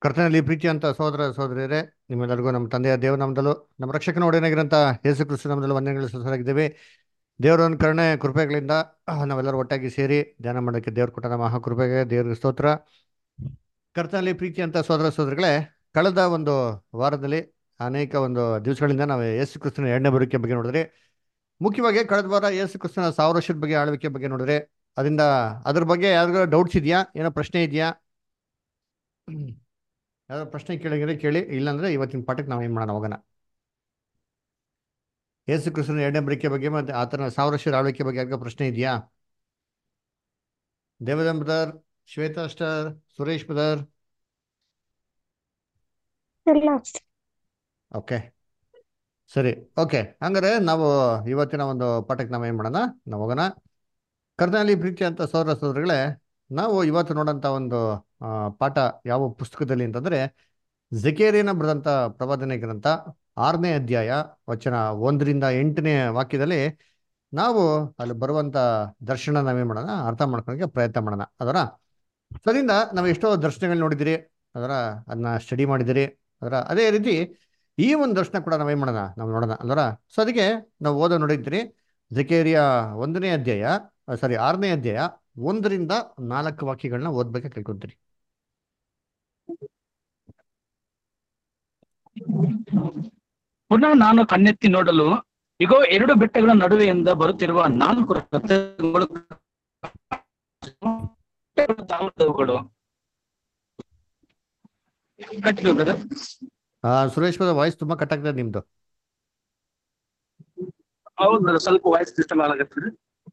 ಕರ್ತನಲ್ಲಿ ಪ್ರೀತಿಯಂತ ಸಹೋದರ ಸಹೋದರಿಯರೇ ನಿಮ್ಮೆಲ್ಲರಿಗೂ ನಮ್ಮ ತಂದೆಯ ದೇವನಾಮದಲ್ಲೂ ನಮ್ಮ ರಕ್ಷಕನ ಒಡೆಯನಾಗಿರಂತ ಯೇಸು ಕ್ರಿಸ್ತು ನಾಮದಲ್ಲೂ ವಂದನೆಗಳು ಸಲ್ಲಿಸಿದ್ದೇವೆ ದೇವರ ಒಂದು ಕರುಣೆ ಕೃಪೆಗಳಿಂದ ನಾವೆಲ್ಲರೂ ಒಟ್ಟಾಗಿ ಸೇರಿ ಧ್ಯಾನ ಮಾಡೋಕ್ಕೆ ದೇವ್ರ ಕೊಟ್ಟ ನಮ್ಮ ಮಹಾಕೃಪೆಗೆ ದೇವ್ರಿಗೆ ಸ್ತೋತ್ರ ಕರ್ತನಲ್ಲಿ ಪ್ರೀತಿಯಂತ ಸಹೋದರ ಸಹೋದರಿಗಳೇ ಕಳೆದ ಒಂದು ವಾರದಲ್ಲಿ ಅನೇಕ ಒಂದು ದಿವಸಗಳಿಂದ ನಾವು ಯೇಸು ಕ್ರಿಸ್ತನ ಎರಡನೇ ಬರುವಿಕೆ ಬಗ್ಗೆ ನೋಡಿದ್ರೆ ಮುಖ್ಯವಾಗಿ ಕಳೆದ ವಾರ ಯೇಸು ಕ್ರಿಸ್ತನ ಸಾವಿರ ವರ್ಷದ ಬಗ್ಗೆ ಆಳ್ವಿಕೆ ಬಗ್ಗೆ ನೋಡಿದ್ರೆ ಅದರಿಂದ ಅದ್ರ ಬಗ್ಗೆ ಯಾರಿಗಾರು ಡೌಟ್ಸ್ ಇದೆಯಾ ಏನೋ ಪ್ರಶ್ನೆ ಇದೆಯಾ ಯಾವ್ದಾದ್ರು ಪ್ರಶ್ನೆ ಕೇಳಿದ್ರೆ ಕೇಳಿ ಇಲ್ಲಾಂದ್ರೆ ಇವತ್ತಿನ ಪಾಠಕ್ಕೆ ನಾವು ಏನು ಮಾಡೋಣ ಹೋಗೋಣ ಯೇಸು ಕ್ರಿಸ್ತನ ಎರಡನೇ ಬರಿಕೆ ಬಗ್ಗೆ ಮತ್ತೆ ಆತನ ಸಾವಿರ ವರ್ಷದ ಆಳ್ವಿಕೆ ಬಗ್ಗೆ ಯಾರಿಗ ಪ್ರಶ್ನೆ ಇದೆಯಾ ದೇವದಂ brother Shweta sister Suresh brother ಇಲ್ಲ ಓಕೆ ಸರಿ ಓಕೆ ಹಂಗಾರೆ ನಾವು ಇವತ್ತಿನ ಒಂದು ಪಾಠಕ್ಕೆ ನಾವು ಏನು ಮಾಡೋಣ ನಾವು ಹೋಗೋಣ ಕರ್ನಾಲಿ ಪ್ರೀತಿ ಅಂತ ಸೋದರ ಸೋದರಿಗಳೇ ನಾವು ಇವತ್ತು ನೋಡೋಂಥ ಒಂದು ಆ, ಪಾಠ ಯಾವ ಪುಸ್ತಕದಲ್ಲಿ ಅಂತಂದ್ರೆ ಜಕೇರಿಯನ ಬರೆದಂಥ ಪ್ರವಾದನೆ ಗ್ರಂಥ ಆರನೇ ಅಧ್ಯಾಯ ವಚನ ಒಂದರಿಂದ ಎಂಟನೇ ವಾಕ್ಯದಲ್ಲಿ ನಾವು ಅಲ್ಲಿ ಬರುವಂತ ದರ್ಶನ ನಾವೇನ್ ಮಾಡೋಣ ಅರ್ಥ ಮಾಡ್ಕೊಳಕ್ಕೆ ಪ್ರಯತ್ನ ಮಾಡೋಣ ಅದರ ಸರಿಂದ ನಾವು ಎಷ್ಟೋ ದರ್ಶನಗಳು ನೋಡಿದಿರಿ ಅದರ ಅದನ್ನ ಸ್ಟಡಿ ಮಾಡಿದಿರಿ ಅದರ ಅದೇ ರೀತಿ ಈ ಒಂದು ದರ್ಶನ ಕೂಡ ನಾವೇನ್ ಮಾಡೋಣ ನಾವು ನೋಡೋಣ ಅಲ್ವರ ಸೊ ಅದಕ್ಕೆ ನಾವು ಓದೋ ನೋಡಿದ್ರಿ ಜಕೇರಿಯ ಒಂದನೇ ಅಧ್ಯಾಯ ಸಾರಿ ಆರನೇ ಅಧ್ಯಾಯ ಒಂದರಿಂದ ನಾಲ್ಕು ವಾಕ್ಯಗಳನ್ನ ಓದ್ಬೇಕಾ ಕೇಳ್ಕೊಂತೀರಿ ಪುನಃ ನಾನು ಕಣ್ಣೆತ್ತಿ ನೋಡಲು ಇಗೋ ಎರಡು ಬೆಟ್ಟಗಳ ನಡುವೆಯಿಂದ ಬರುತ್ತಿರುವ ನಾಲ್ಕು ರಥಗಳು ತಾಮ್ರದವುಗಳು ಕಟ್ಟಿದ್ರು brother. ಆ ಸುರೇಶ್ ವಾಯ್ಸ್ ತುಂಬಾ ಕಟ್ ಆಗ್ತದೆ ನಿಮ್ದು ಹೌದು brother, ಸ್ವಲ್ಪ ವಾಯ್ಸ್ ಡಿಸ್ಟರ್ಬ್ ಆಗತ್ತೆ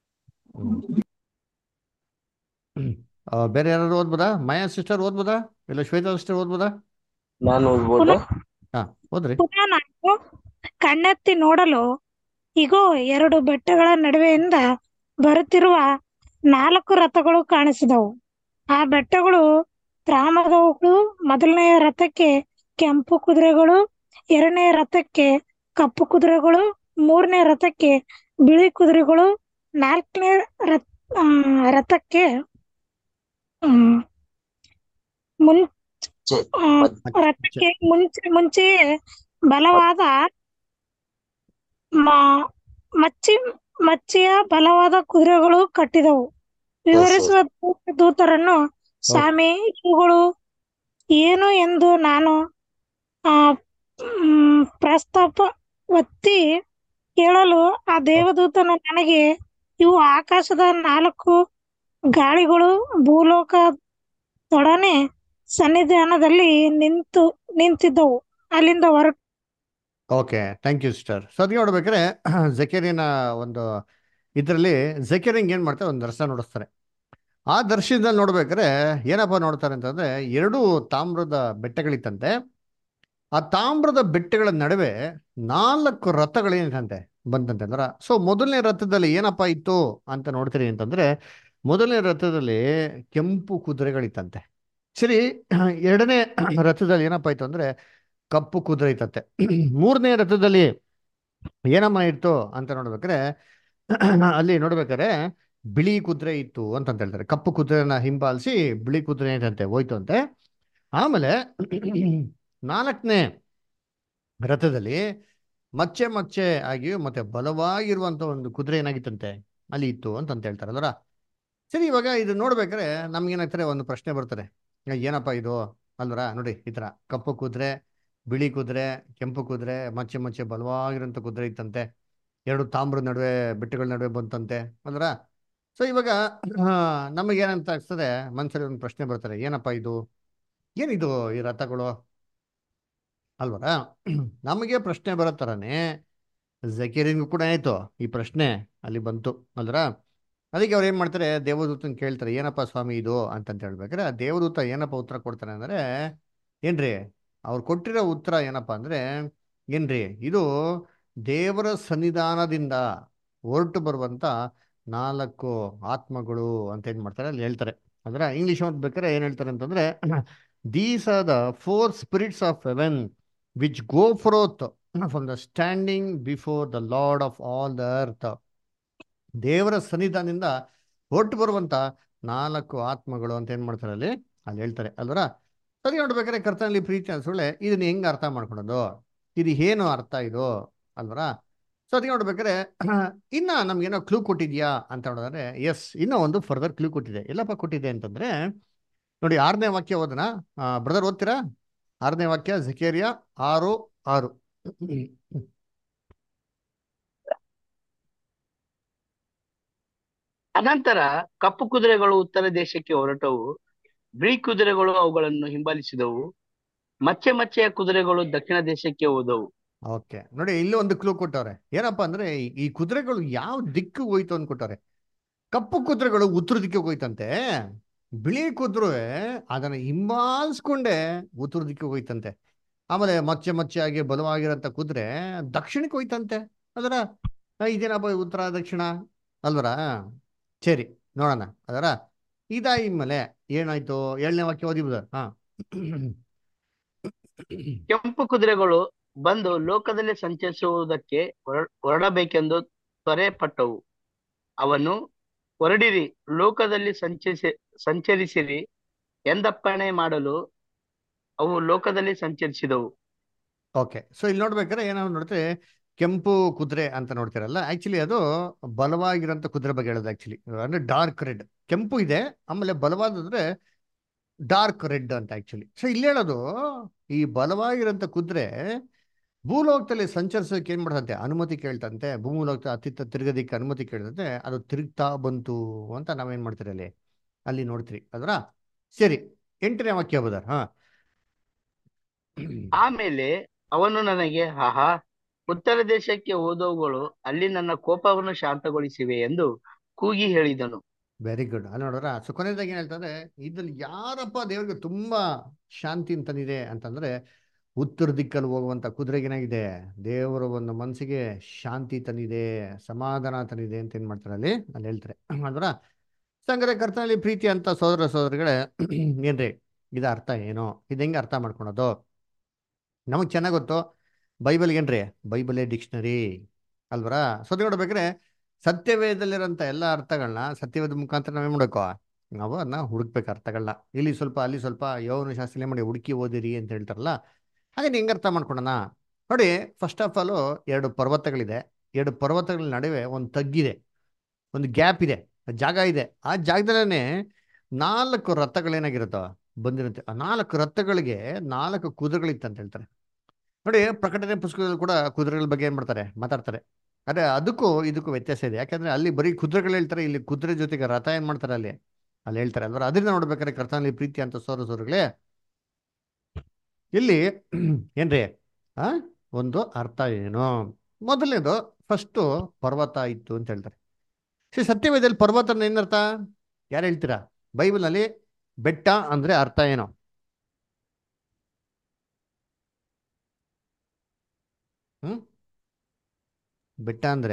ಆ, ಬೇರೆ ಯಾರು ಓದ್ಬೋದಾ ಮಾಯಾ ಸಿಸ್ಟರ್ ಓದ್ಬೋದಾ ಇಲ್ಲ ಶ್ವೇತಾ ಸಿಸ್ಟರ್ ಓದ್ಬೋದಾ ನಾನು ಓದ್ಬೋದು ಹಾ ಓದ್ರಿ ಪುನಃ ನಾನು ಕಣ್ಣೆತ್ತಿ ನೋಡಲು ಇಗೋ ಎರಡು ಬೆಟ್ಟಗಳ ನಡುವೆಯಿಂದ ಬರುತ್ತಿರುವ ನಾಲ್ಕು ರಥಗಳು ಕಾಣಿಸಿದವು ಆ ಬೆಟ್ಟಗಳು ತಾಮ್ರದವುಗಳು ಮೊದಲನೆಯ ರಥಕ್ಕೆ ಕೆಂಪು ಕುದುರೆಗಳು ಎರಡನೇ ರಥಕ್ಕೆ ಕಪ್ಪು ಕುದುರೆಗಳು ಮೂರನೇ ರಥಕ್ಕೆ ಬಿಳಿ ಕುದುರೆಗಳು ನಾಲ್ಕನೇ ರಥ ಆ, ರಥಕ್ಕೆ ಹ್ಮ್ ಮುನ್ ಚೆ- ಆ, ರಥಕ್ಕೆ ಮುಂಚೆ ಮುಂಚೆಯೇ ಬಲವಾದ ಮ- ಮಚ್ಚಿ ಮಚ್ಚಿಯ ಬಲವಾದ ಕುದುರೆಗಳು ಕಟ್ಟಿದವು ವಿವರಿಸುವ ದೂತ- ದೂತರನ್ನು ಸ್ವಾಮಿ ಇವುಗಳು ಏನು ಎಂದು ನಾನು ಆ ಮ್, ಪ್ರಸ್ತಾಪ ಒತ್ತಿ ಹೇಳಲು ಆ ದೇವದೂತನು ನನಗೆ ಇವು ಆಕಾಶದ ನಾಲ್ಕು ಗಾಳಿಗಳು ಭೂಲೋಕದೊಡನೆ ಸನ್ನಿಧಾನದಲ್ಲಿ ನಿಂತು ನಿಂತಿದ್ದವು ಅಲ್ಲಿಂದ ಹೊರ okay thank you sister so ಅದಕ್ಕೆ ನೋಡ್ಬೇಕಾದ್ರೆ ಜಕೇರಿಯನ ಒಂದು ಇದರಲ್ಲಿ ಜಕೇರಿಂಗ್ ಏನ್ ಮಾಡ್ತಾರೆ ಒಂದು ದರ್ಶನ ನೋಡಿಸ್ತಾರೆ ಆ ದರ್ಶನದಲ್ಲಿ ನೋಡ್ಬೇಕಾದ್ರೆ ಏನಪ್ಪ ನೋಡ್ತಾರೆ ಅಂತಂದ್ರೆ ಎರಡು ತಾಮ್ರದ ಬೆಟ್ಟಗಳಿತ್ತಂತೆ ಆ ತಾಮ್ರದ ಬೆಟ್ಟಗಳ ನಡುವೆ ನಾಲ್ಕು ರಥಗಳೇನಂತೆ ಬಂತಂತೆ ಅಂದ್ರ ಸೊ ಮೊದಲನೇ ರಥದಲ್ಲಿ ಏನಪ್ಪ ಇತ್ತು ಅಂತ ನೋಡ್ತೀರಿ ಅಂತಂದ್ರೆ ಮೊದಲನೇ ರಥದಲ್ಲಿ ಕೆಂಪು ಕುದುರೆಗಳಿತ್ತಂತೆ ಸರಿ ಎರಡನೇ ರಥದಲ್ಲಿ ಏನಪ್ಪ ಇತ್ತು ಅಂದ್ರೆ ಕಪ್ಪು ಕುದುರೆ ಇತ್ತಂತೆ ಮೂರನೇ ರಥದಲ್ಲಿ ಏನಮ್ಮ ಇತ್ತು ಅಂತ ನೋಡ್ಬೇಕಾದ್ರೆ ಅಲ್ಲಿ ನೋಡ್ಬೇಕಾದ್ರೆ ಬಿಳಿ ಕುದುರೆ ಇತ್ತು ಅಂತ ಹೇಳ್ತಾರೆ ಕಪ್ಪು ಕುದುರೆನ ಹಿಂಬಾಲಿಸಿ ಬಿಳಿ ಕುದುರೆ ಏನಂತೆ ಹೋಯ್ತು ಅಂತೆ ಆಮೇಲೆ ನಾಲ್ಕನೇ ರಥದಲ್ಲಿ ಮಚ್ಚೆ ಮಚ್ಚೆ ಆಗಿ ಮತ್ತೆ ಬಲವಾಗಿರುವಂತ ಒಂದು ಕುದುರೆ ಏನಾಗಿತ್ತಂತೆ ಅಲ್ಲಿ ಇತ್ತು ಅಂತ ಹೇಳ್ತಾರೆ ಅಲ್ವರ ಸರಿ ಇವಾಗ ಇದು ನೋಡ್ಬೇಕಾದ್ರೆ ನಮ್ಗೇನಾಗ್ತಾರೆ ಒಂದು ಪ್ರಶ್ನೆ ಬರ್ತಾರೆ ಏನಪ್ಪ ಇದು ಅಲ್ವರ ನೋಡಿ ಈ ತರ ಕಪ್ಪು ಕುದುರೆ ಬಿಳಿ ಕುದುರೆ ಕೆಂಪು ಕುದುರೆ ಮಚ್ಚೆ ಮಚ್ಚೆ ಬಲವಾಗಿರೋಂಥ ಕುದುರೆ ಇತ್ತಂತೆ ಎರಡು ತಾಮ್ರದ ನಡುವೆ ಬೆಟ್ಟಗಳ ನಡುವೆ ಬಂತಂತೆ ಅಲ್ವರ ಸೊ ಇವಾಗ ನಮಗೇನಂತ ಅನ್ಸ್ತದೆ ಮನ್ಸಲ್ಲಿ ಒಂದು ಪ್ರಶ್ನೆ ಬರ್ತಾರೆ ಏನಪ್ಪ ಇದು ಏನಿದು ಈ ರಥಗಳು ಅಲ್ವರ ನಮಗೆ ಪ್ರಶ್ನೆ ಬರೋ ಥರನೇ ಜಕೀರಿನ್ಗೂ ಕೂಡ ಆಯ್ತು ಈ ಪ್ರಶ್ನೆ ಅಲ್ಲಿ ಬಂತು ಅಲ್ವರ ಅದಕ್ಕೆ ಅವ್ರು ಏನ್ ಮಾಡ್ತಾರೆ ದೇವದೂತನ್ ಕೇಳ್ತಾರೆ ಏನಪ್ಪ ಸ್ವಾಮಿ ಇದು ಅಂತಂತ ಹೇಳ್ಬೇಕಾರೆ ಆ ದೇವದೂತ ಏನಪ್ಪ ಉತ್ತರ ಕೊಡ್ತಾನೆ ಅಂದ್ರೆ ಏನ್ರಿ ಅವ್ರು ಕೊಟ್ಟಿರೋ ಉತ್ತರ ಏನಪ್ಪಾ ಅಂದ್ರೆ ಏನ್ರಿ ಇದು ದೇವರ ಸನ್ನಿಧಾನದಿಂದ ಹೊರಟು ಬರುವಂತ ನಾಲ್ಕು ಆತ್ಮಗಳು ಅಂತ ಏನ್ ಮಾಡ್ತಾರೆ ಅಲ್ಲಿ ಹೇಳ್ತಾರೆ ಅಂದ್ರೆ ಇಂಗ್ಲಿಷ್ ಓದ್ಬೇಕಾದ್ರೆ ಏನ್ ಹೇಳ್ತಾರೆ ಅಂತಂದ್ರೆ these are the four spirits of heaven which go forth from the standing before the Lord of all the earth ದೇವರ ಸನ್ನಿಧಾನದಿಂದ ಹೊರಟು ಬರುವಂತ ನಾಲ್ಕು ಆತ್ಮಗಳು ಅಂತ ಏನ್ ಮಾಡ್ತಾರೆ ಅಲ್ಲಿ ಅಲ್ಲಿ ಹೇಳ್ತಾರೆ ಅಲ್ವರ ಸರಿ ನೋಡ್ಬೇಕಾದ್ರೆ ಕರ್ತನಲ್ಲಿ ಪ್ರೀತಿ ಅನ್ಸೊಳ್ಳೆ ಇದನ್ನ ಹೆಂಗ್ ಅರ್ಥ ಮಾಡ್ಕೊಳೋದು ಇದು ಏನು ಅರ್ಥ ಇದು ಅಲ್ವರ ಸೊ ಅದಕ್ಕೆ ನೋಡ್ಬೇಕಾದ್ರೆ ಇನ್ನ ನಮ್ಗೇನೋ ಕ್ಲೂ ಕೊಟ್ಟಿದ್ಯಾ ಅಂತ ನೋಡಿದ್ರೆ ಎಸ್ ಇನ್ನೂ ಒಂದು ಫರ್ದರ್ ಕ್ಲೂ ಕೊಟ್ಟಿದೆ ಎಲ್ಲಪ್ಪ ಕೊಟ್ಟಿದೆ ಅಂತಂದ್ರೆ ನೋಡಿ ಆರನೇ ವಾಕ್ಯ ಓದನ ಬ್ರದರ್ ಓದ್ತೀರಾ ಆರನೇ ವಾಕ್ಯ ಝಕೇರಿಯಾ ಆರು ಆರು ಅನಂತರ ಕಪ್ಪು ಕುದುರೆಗಳು ಉತ್ತರ ದೇಶಕ್ಕೆ ಹೊರಟವು ಬಿಳಿ ಕುದುರೆಗಳು ಅವುಗಳನ್ನು ಹಿಂಬಾಲಿಸಿದವು ಮಚ್ಚೆ ಮಚ್ಚೆಯ ಕುದುರೆಗಳು ದಕ್ಷಿಣ ದೇಶಕ್ಕೆ ಹೋದವು ಓಕೆ ನೋಡಿ ಇಲ್ಲಿ ಒಂದು ಕ್ಲೂ ಕೊಟ್ಟವ್ರೆ ಏನಪ್ಪಾ ಅಂದ್ರೆ ಈ- ಈ ಕುದುರೆಗಳು ಯಾವ ದಿಕ್ಕು ಹೋಯ್ತು ಅಂದ್ಕೊಟ್ಟವ್ರೆ ಕಪ್ಪು ಕುದುರೆಗಳು ಉತ್ತರ ದಿಕ್ಕಿಗೆ ಹೋಯ್ತಂತೆ ಬಿಳಿ ಕುದುರೆ ಅದನ್ನ ಹಿಂಬಾಲಿಸ್ಕೊಂಡೆ ಉತ್ತರ ದಿಕ್ಕಿಗೆ ಹೋಯ್ತಂತೆ ಆಮೇಲೆ ಮಚ್ಚೆ ಮಚ್ಚೆಯಾಗಿ ಬಲವಾಗಿರೋಂಥ ಕುದುರೆ ದಕ್ಷಿಣಕ್ಕೆ ಹೋಯ್ತಂತೆ ಅದರ ಇದೇನಪ್ಪ ಉತ್ತರ ದಕ್ಷಿಣ ಅಲ್ವರ ಸರಿ ನೋಡೋಣ ಅದರ ಇದಾದ್ಮೇಲೆ ಏನಾಯ್ತು ಏಳನೇ ವಾಕ್ಯ ಓದಿಬೋದು ಹಾ ಕೆಂಪು ಕುದುರೆಗಳು ಬಂದು ಲೋಕದಲ್ಲಿ ಸಂಚರಿಸುವುದಕ್ಕೆ ಹೊರ- ಹೊರಡಬೇಕೆಂದು ತ್ವರೆ ಪಟ್ಟವು ಅವನು ಹೊರಡಿರಿ ಲೋಕದಲ್ಲಿ ಸಂಚರಿಸಿ ಸಂಚರಿಸಿರಿ ಎಂದಪ್ಪಣೆ ಮಾಡಲು ಅವು ಲೋಕದಲ್ಲಿ ಸಂಚರಿಸಿದವು ಓಕೆ ಸೊ ಇಲ್ಲಿ ನೋಡ್ಬೇಕಾದ್ರೆ ಏನಾದ್ರು ನೋಡ್ತೀವಿ ಕೆಂಪು ಕುದುರೆ ಅಂತ ನೋಡ್ತೀರಲ್ಲ ಆಕ್ಚುಲಿ ಅದು ಬಲವಾಗಿರೋಂಥ ಕುದುರೆ ಬಗ್ಗೆ ಹೇಳೋದು ಆಕ್ಚುಲಿ ಅಂದ್ರೆ ಡಾರ್ಕ್ ರೆಡ್ ಕೆಂಪು ಇದೆ ಆಮೇಲೆ ಬಲವಾದಂದ್ರೆ ಡಾರ್ಕ್ ರೆಡ್ ಅಂತ ಆಕ್ಚುಲಿ ಸೊ ಇಲ್ಲಿ ಹೇಳೋದು ಈ ಬಲವಾಗಿರೋಂಥ ಕುದುರೆ ಭೂಲೋಕದಲ್ಲಿ ಸಂಚರಿಸೋಕೆ ಏನ್ ಮಾಡ್ತಂತೆ ಅನುಮತಿ ಕೇಳ್ತಂತೆ ಭೂಲೋಕ ಅತ್ತಿತ್ತ ತಿರುಗೋದಿಕ್ಕೆ ಅನುಮತಿ ಕೇಳ್ತಂತೆ ಅದು ತಿರುಗ್ತಾ ಬಂತು ಅಂತ ನಾವೇನ್ ಮಾಡ್ತೀರಿ ಅಲ್ಲಿ ಅಲ್ಲಿ ನೋಡ್ತೀರಿ ಅದರ ಸರಿ ಎಂಟನೇ ವಾಕ್ಯ ಬದರ್ ಹಾ ಆಮೇಲೆ ಅವನು ನನಗೆ ಆಹಾ ಉತ್ತರ ದೇಶಕ್ಕೆ ಹೋದವುಗಳು ಅಲ್ಲಿ ನನ್ನ ಕೋಪವನ್ನು ಶಾಂತಗೊಳಿಸಿವೆ ಎಂದು ಕೂಗಿ ಹೇಳಿದನು ವೆರಿ ಗುಡ್ ಅಲ್ಲಿ ನೋಡ್ರ ಸೊ ಕೊನೆಯದಾಗಿ ಏನ್ ಹೇಳ್ತಾರೆ ಇದ್ರಲ್ಲಿ ಯಾರಪ್ಪ ದೇವರಿಗೆ ತುಂಬಾ ಶಾಂತಿ ಅಂತಂದಿದೆ ಅಂತಂದ್ರೆ ಉತ್ತರ ದಿಕ್ಕಲ್ಲಿ ಹೋಗುವಂತ ಕುದುರೆಗೆ ಏನಾಗಿದೆ ದೇವರ ಒಂದು ಮನಸ್ಸಿಗೆ ಶಾಂತಿ ತಂದಿದೆ ಸಮಾಧಾನ ತಂದಿದೆ ಅಂತ ಏನ್ ಮಾಡ್ತಾರೆ ಅಲ್ಲಿ ಅಲ್ಲಿ ಹೇಳ್ತಾರೆ ಅಂದ್ರ ಸಂಗರ ಕರ್ತನಲ್ಲಿ ಪ್ರೀತಿ ಅಂತ ಸೋದರ ಸೋದರಿಗಳೇ ಏನ್ರಿ ಇದ ಅರ್ಥ ಏನು ಇದು ಹೆಂಗೆ ಅರ್ಥ ಮಾಡ್ಕೊಳೋದು ನಮಗೆ ಚೆನ್ನಾಗಿ ಗೊತ್ತು ಬೈಬಲ್ ಏನ್ರಿ ಬೈಬಲೇ ಡಿಕ್ಷನರಿ ಅಲ್ವರಾ ಸೊ ಅದ್ ನೋಡ್ಬೇಕ್ರೆ ಸತ್ಯವೇದಲ್ಲಿರೋಂಥ ಎಲ್ಲ ಅರ್ಥಗಳನ್ನ ಸತ್ಯವೇದ ಮುಖಾಂತರ ನಾವೇನ್ ಮಾಡಬೇಕು ನಾವು ಅದನ್ನ ಹುಡುಕ್ಬೇಕು ಅರ್ಥಗಳನ್ನ ಇಲ್ಲಿ ಸ್ವಲ್ಪ ಅಲ್ಲಿ ಸ್ವಲ್ಪ ಯೌವನ ಶಾಸ್ತ್ರ ಮಾಡಿ ಹುಡುಕಿ ಓದಿರಿ ಅಂತ ಹೇಳ್ತಾರಲ್ಲ ಹಾಗೆ ಹೆಂಗೆ ಅರ್ಥ ಮಾಡ್ಕೊಳೋಣ ನೋಡಿ ಫಸ್ಟ್ ಆಫ್ ಆಲು ಎರಡು ಪರ್ವತಗಳಿದೆ ಎರಡು ಪರ್ವತಗಳ ನಡುವೆ ಒಂದು ತಗ್ಗಿದೆ ಒಂದು ಗ್ಯಾಪ್ ಇದೆ ಜಾಗ ಇದೆ ಆ ಜಾಗದಲ್ಲೇ ನಾಲ್ಕು ರಥಗಳೇನಾಗಿರುತ್ತೋ ಬಂದಿರುತ್ತೆ ಆ ನಾಲ್ಕು ರಥಗಳಿಗೆ ನಾಲ್ಕು ಕುದುರೆಗಳಿತ್ತು ಅಂತ ಹೇಳ್ತಾರೆ ನೋಡಿ ಪ್ರಕಟಣೆ ಪುಸ್ತಕದಲ್ಲಿ ಕೂಡ ಕುದುರೆಗಳ ಬಗ್ಗೆ ಏನ್ ಮಾಡ್ತಾರೆ ಮಾತಾಡ್ತಾರೆ ಅದೇ ಅದಕ್ಕೂ ಇದಕ್ಕೂ ವ್ಯತ್ಯಾಸ ಇದೆ ಯಾಕಂದ್ರೆ ಅಲ್ಲಿ ಬರೀ ಕುದುರೆಗಳು ಹೇಳ್ತಾರೆ ಇಲ್ಲಿ ಕುದುರೆ ಜೊತೆಗೆ ರಥ ಏನ್ ಮಾಡ್ತಾರೆ ಅಲ್ಲಿ ಅಲ್ಲಿ ಹೇಳ್ತಾರೆ ಅಲ್ವಾ ಅದರಿಂದ ನೋಡ್ಬೇಕಾದ್ರೆ ಕರ್ತನಲ್ಲಿ ಪ್ರೀತಿ ಅಂತ ಸೋರ ಸೋರಗಳೇ ಇಲ್ಲಿ ಏನ್ರಿ ಆ ಒಂದು ಅರ್ಥ ಏನು ಮೊದಲನೇದು ಫಸ್ಟು ಪರ್ವತ ಇತ್ತು ಅಂತ ಹೇಳ್ತಾರೆ ಶ್ರೀ ಸತ್ಯವೇದಲ್ಲಿ ಪರ್ವತ ಅಂದ್ರೆ ಏನರ್ಥ ಯಾರು ಹೇಳ್ತೀರಾ ಬೈಬಲ್ನಲ್ಲಿ ಬೆಟ್ಟ ಅಂದ್ರೆ ಅರ್ಥ ಏನು ಹ್ಮ್ ಬೆಟ್ಟ ಅಂದ್ರೆ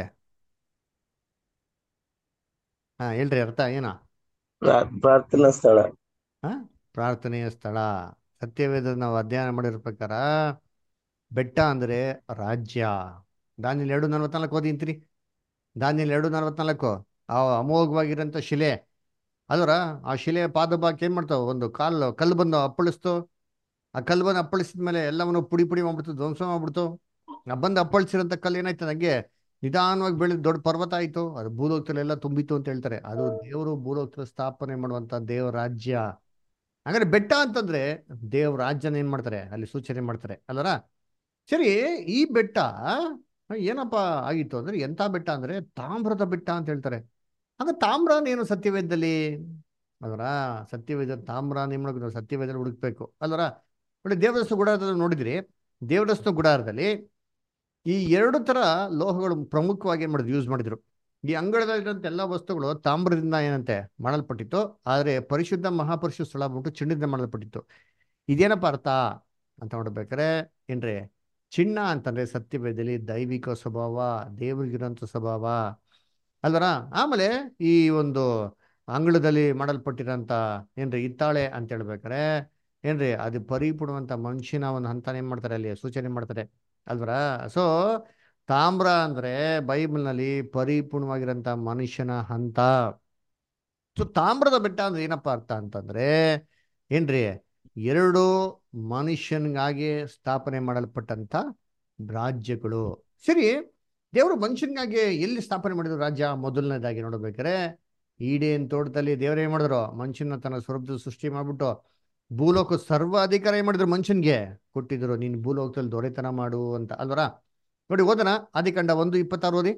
ಹಾ ಹೇಳ್ರಿ ಅರ್ಥ ಏನ ಪ್ರಾ- ಪ್ರಾರ್ಥನಾ ಸ್ಥಳ ಹಾ ಪ್ರಾರ್ಥನೆಯ ಸ್ಥಳ ಸತ್ಯವೇದ ನಾವು ಅಧ್ಯಯನ ಮಾಡಿರೋ ಪ್ರಕಾರ ಬೆಟ್ಟ ಅಂದ್ರೆ ರಾಜ್ಯ ದಾನಿಯಲ್ಲಿ ಎರಡು ನಲ್ವತ್ನಾಲ್ಕು ಓದಿ ಅಂತೀರಿ ದಾನಿಯಲ್ಲಿ ಎರಡು ನಲ್ವತ್ನಾಲ್ಕು ಆ ಅಮೋಘವಾಗಿರೋಂಥ ಶಿಲೆ ಅದರ ಆ ಶಿಲೆಯ ಪಾದಭಾಗಕ್ಕೆ ಏನ್ ಮಾಡ್ತಾವ ಒಂದು ಕಾಲು ಕಲ್ಲು ಬಂದು ಅಪ್ಪಳಿಸ್ತು ಆ ಕಲ್ಲು ಬಂದು ಅಪ್ಪಳಿಸಿದ ಮೇಲೆ ಎಲ್ಲವನ್ನು ಪುಡಿ ಪುಡಿ ಮಾಡ್ಬಿಡ್ತು ಧ್ವಂಸ ಮಾಡ್ಬಿಡ್ತು ಆ ಬಂದು ಅಪ್ಪಳಿಸಿರೋಂಥ ಕಲ್ಲು ಏನಾಯ್ತು ನಂಗೆ ನಿಧಾನವಾಗಿ ಬೆಳೆದು ದೊಡ್ಡ ಪರ್ವತ ಆಯ್ತು ಅದು ಭೂಲೋಕದಲ್ಲಿ ಎಲ್ಲ ತುಂಬಿತ್ತು ಅಂತ ಹೇಳ್ತಾರೆ ಅದು ದೇವರು ಭೂಲೋಕದಲ್ಲಿ ಸ್ಥಾಪನೆ ಮಾಡುವಂತ ದೇವ ರಾಜ್ಯ ಹಾಗಾದ್ರೆ ಬೆಟ್ಟ ಅಂತಂದ್ರೆ ದೇವ ರಾಜ್ಯನ ಏನ್ ಮಾಡ್ತಾರೆ ಅಲ್ಲಿ ಸೂಚನೆ ಮಾಡ್ತಾರೆ ಅಲ್ಲರ ಸರಿ ಈ ಬೆಟ್ಟ ಏನಪ್ಪ ಆಗಿತ್ತು ಅಂದ್ರೆ ಎಂತ ಬೆಟ್ಟ ಅಂದ್ರೆ ತಾಮ್ರದ ಬೆಟ್ಟ ಅಂತ ಹೇಳ್ತಾರೆ ಆಗ ತಾಮ್ರನ ಏನು ಸತ್ಯವೇದದಲ್ಲಿ ಅದರ ಸತ್ಯವೇದ ತಾಮ್ರ ನಿಮ್ಮ ಸತ್ಯವೇದಲ್ಲಿ ಹುಡುಕ್ಬೇಕು ಅಲ್ಲರ ನೋಡಿ ದೇವದಸ್ತು ಗುಡಾರದಲ್ಲಿ ನೋಡಿದ್ರಿ ದೇವದಸ್ತು ಗುಡಾರದಲ್ಲಿ ಈ ಎರಡು ತರ ಲೋಹಗಳು ಪ್ರಮುಖವಾಗಿ ಏನ್ ಮಾಡಿದ್ರು ಯೂಸ್ ಮಾಡಿದ್ರು ಈ ಅಂಗಳದಲ್ಲಿರುವಂತ ಎಲ್ಲ ವಸ್ತುಗಳು ತಾಮ್ರದಿಂದ ಏನಂತೆ ಮಾಡಲ್ಪಟ್ಟಿತ್ತು ಆದರೆ ಪರಿಶುದ್ಧ ಮಹಾಪರಿಶುದ್ಧ ಸ್ಥಳ ಬಿಟ್ಟು ಚಿನ್ನದಿಂದ ಮಾಡಲ್ಪಟ್ಟಿತ್ತು ಇದೇನಪ್ಪ ಅರ್ಥ ಅಂತ ನೋಡ್ಬೇಕಾರೆ ಏನ್ರಿ ಚಿನ್ನ ಅಂತಂದ್ರೆ ಸತ್ಯವೇದದಲ್ಲಿ ದೈವಿಕ ಸ್ವಭಾವ ದೇವರಿಗಿರೋಂಥ ಸ್ವಭಾವ ಅಲ್ವರ ಆಮೇಲೆ ಈ ಒಂದು ಅಂಗಳದಲ್ಲಿ ಮಾಡಲ್ಪಟ್ಟಿರೋಂಥ ಏನ್ರಿ ಹಿತ್ತಾಳೆ ಅಂತ ಹೇಳ್ಬೇಕಾರೆ ಏನ್ರಿ ಅದು ಪರಿಪೂರ್ಣವಂತ ಮನುಷ್ಯನ ಒಂದು ಹಂತನ ಏನ್ ಮಾಡ್ತಾರೆ ಅಲ್ಲಿ ಸೂಚನೆ ಮಾಡ್ತಾರೆ ಅಲ್ವರ ಸೊ ತಾಮ್ರ ಅಂದ್ರೆ ಬೈಬಲ್ನಲ್ಲಿ ಪರಿಪೂರ್ಣವಾಗಿರೋಂಥ ಮನುಷ್ಯನ ಹಂತ ಸೊ ತಾಮ್ರದ ಬೆಟ್ಟ ಅಂದ್ರೆ ಏನಪ್ಪಾ ಅರ್ಥ ಅಂತಂದ್ರೆ ಏನ್ರಿ ಎರಡು ಮನುಷ್ಯನಿಗಾಗಿ ಸ್ಥಾಪನೆ ಮಾಡಲ್ಪಟ್ಟಂತ ರಾಜ್ಯಗಳು ಸರಿ ದೇವರು ಮನುಷ್ಯನಿಗಾಗಿ ಎಲ್ಲಿ ಸ್ಥಾಪನೆ ಮಾಡಿದ್ರು ರಾಜ್ಯ ಮೊದಲನೇದಾಗಿ ನೋಡ್ಬೇಕಾರೆ ಈಡೇನ್ ತೋಟದಲ್ಲಿ ದೇವ್ರು ಏನ್ ಮಾಡಿದ್ರು ಮನುಷ್ಯನ ತನ್ನ ಸ್ವರೂಪದ ಸೃಷ್ಟಿ ಮಾಡ್ಬಿಟ್ಟು ಭೂಲೋಕ ಸರ್ವ ಅಧಿಕಾರ ಏನ್ ಮಾಡಿದ್ರು ಮನುಷ್ಯನ್ಗೆ ಕೊಟ್ಟಿದ್ರು ನೀನು ಭೂಲೋಕದಲ್ಲಿ ದೊರೆತನ ಮಾಡು ಅಂತ ಅಲ್ವರ ನೋಡಿ ಓದನ ಆದಿಕಾಂಡ ಒಂದು ಇಪ್ಪತ್ತಾರು ಓದಿ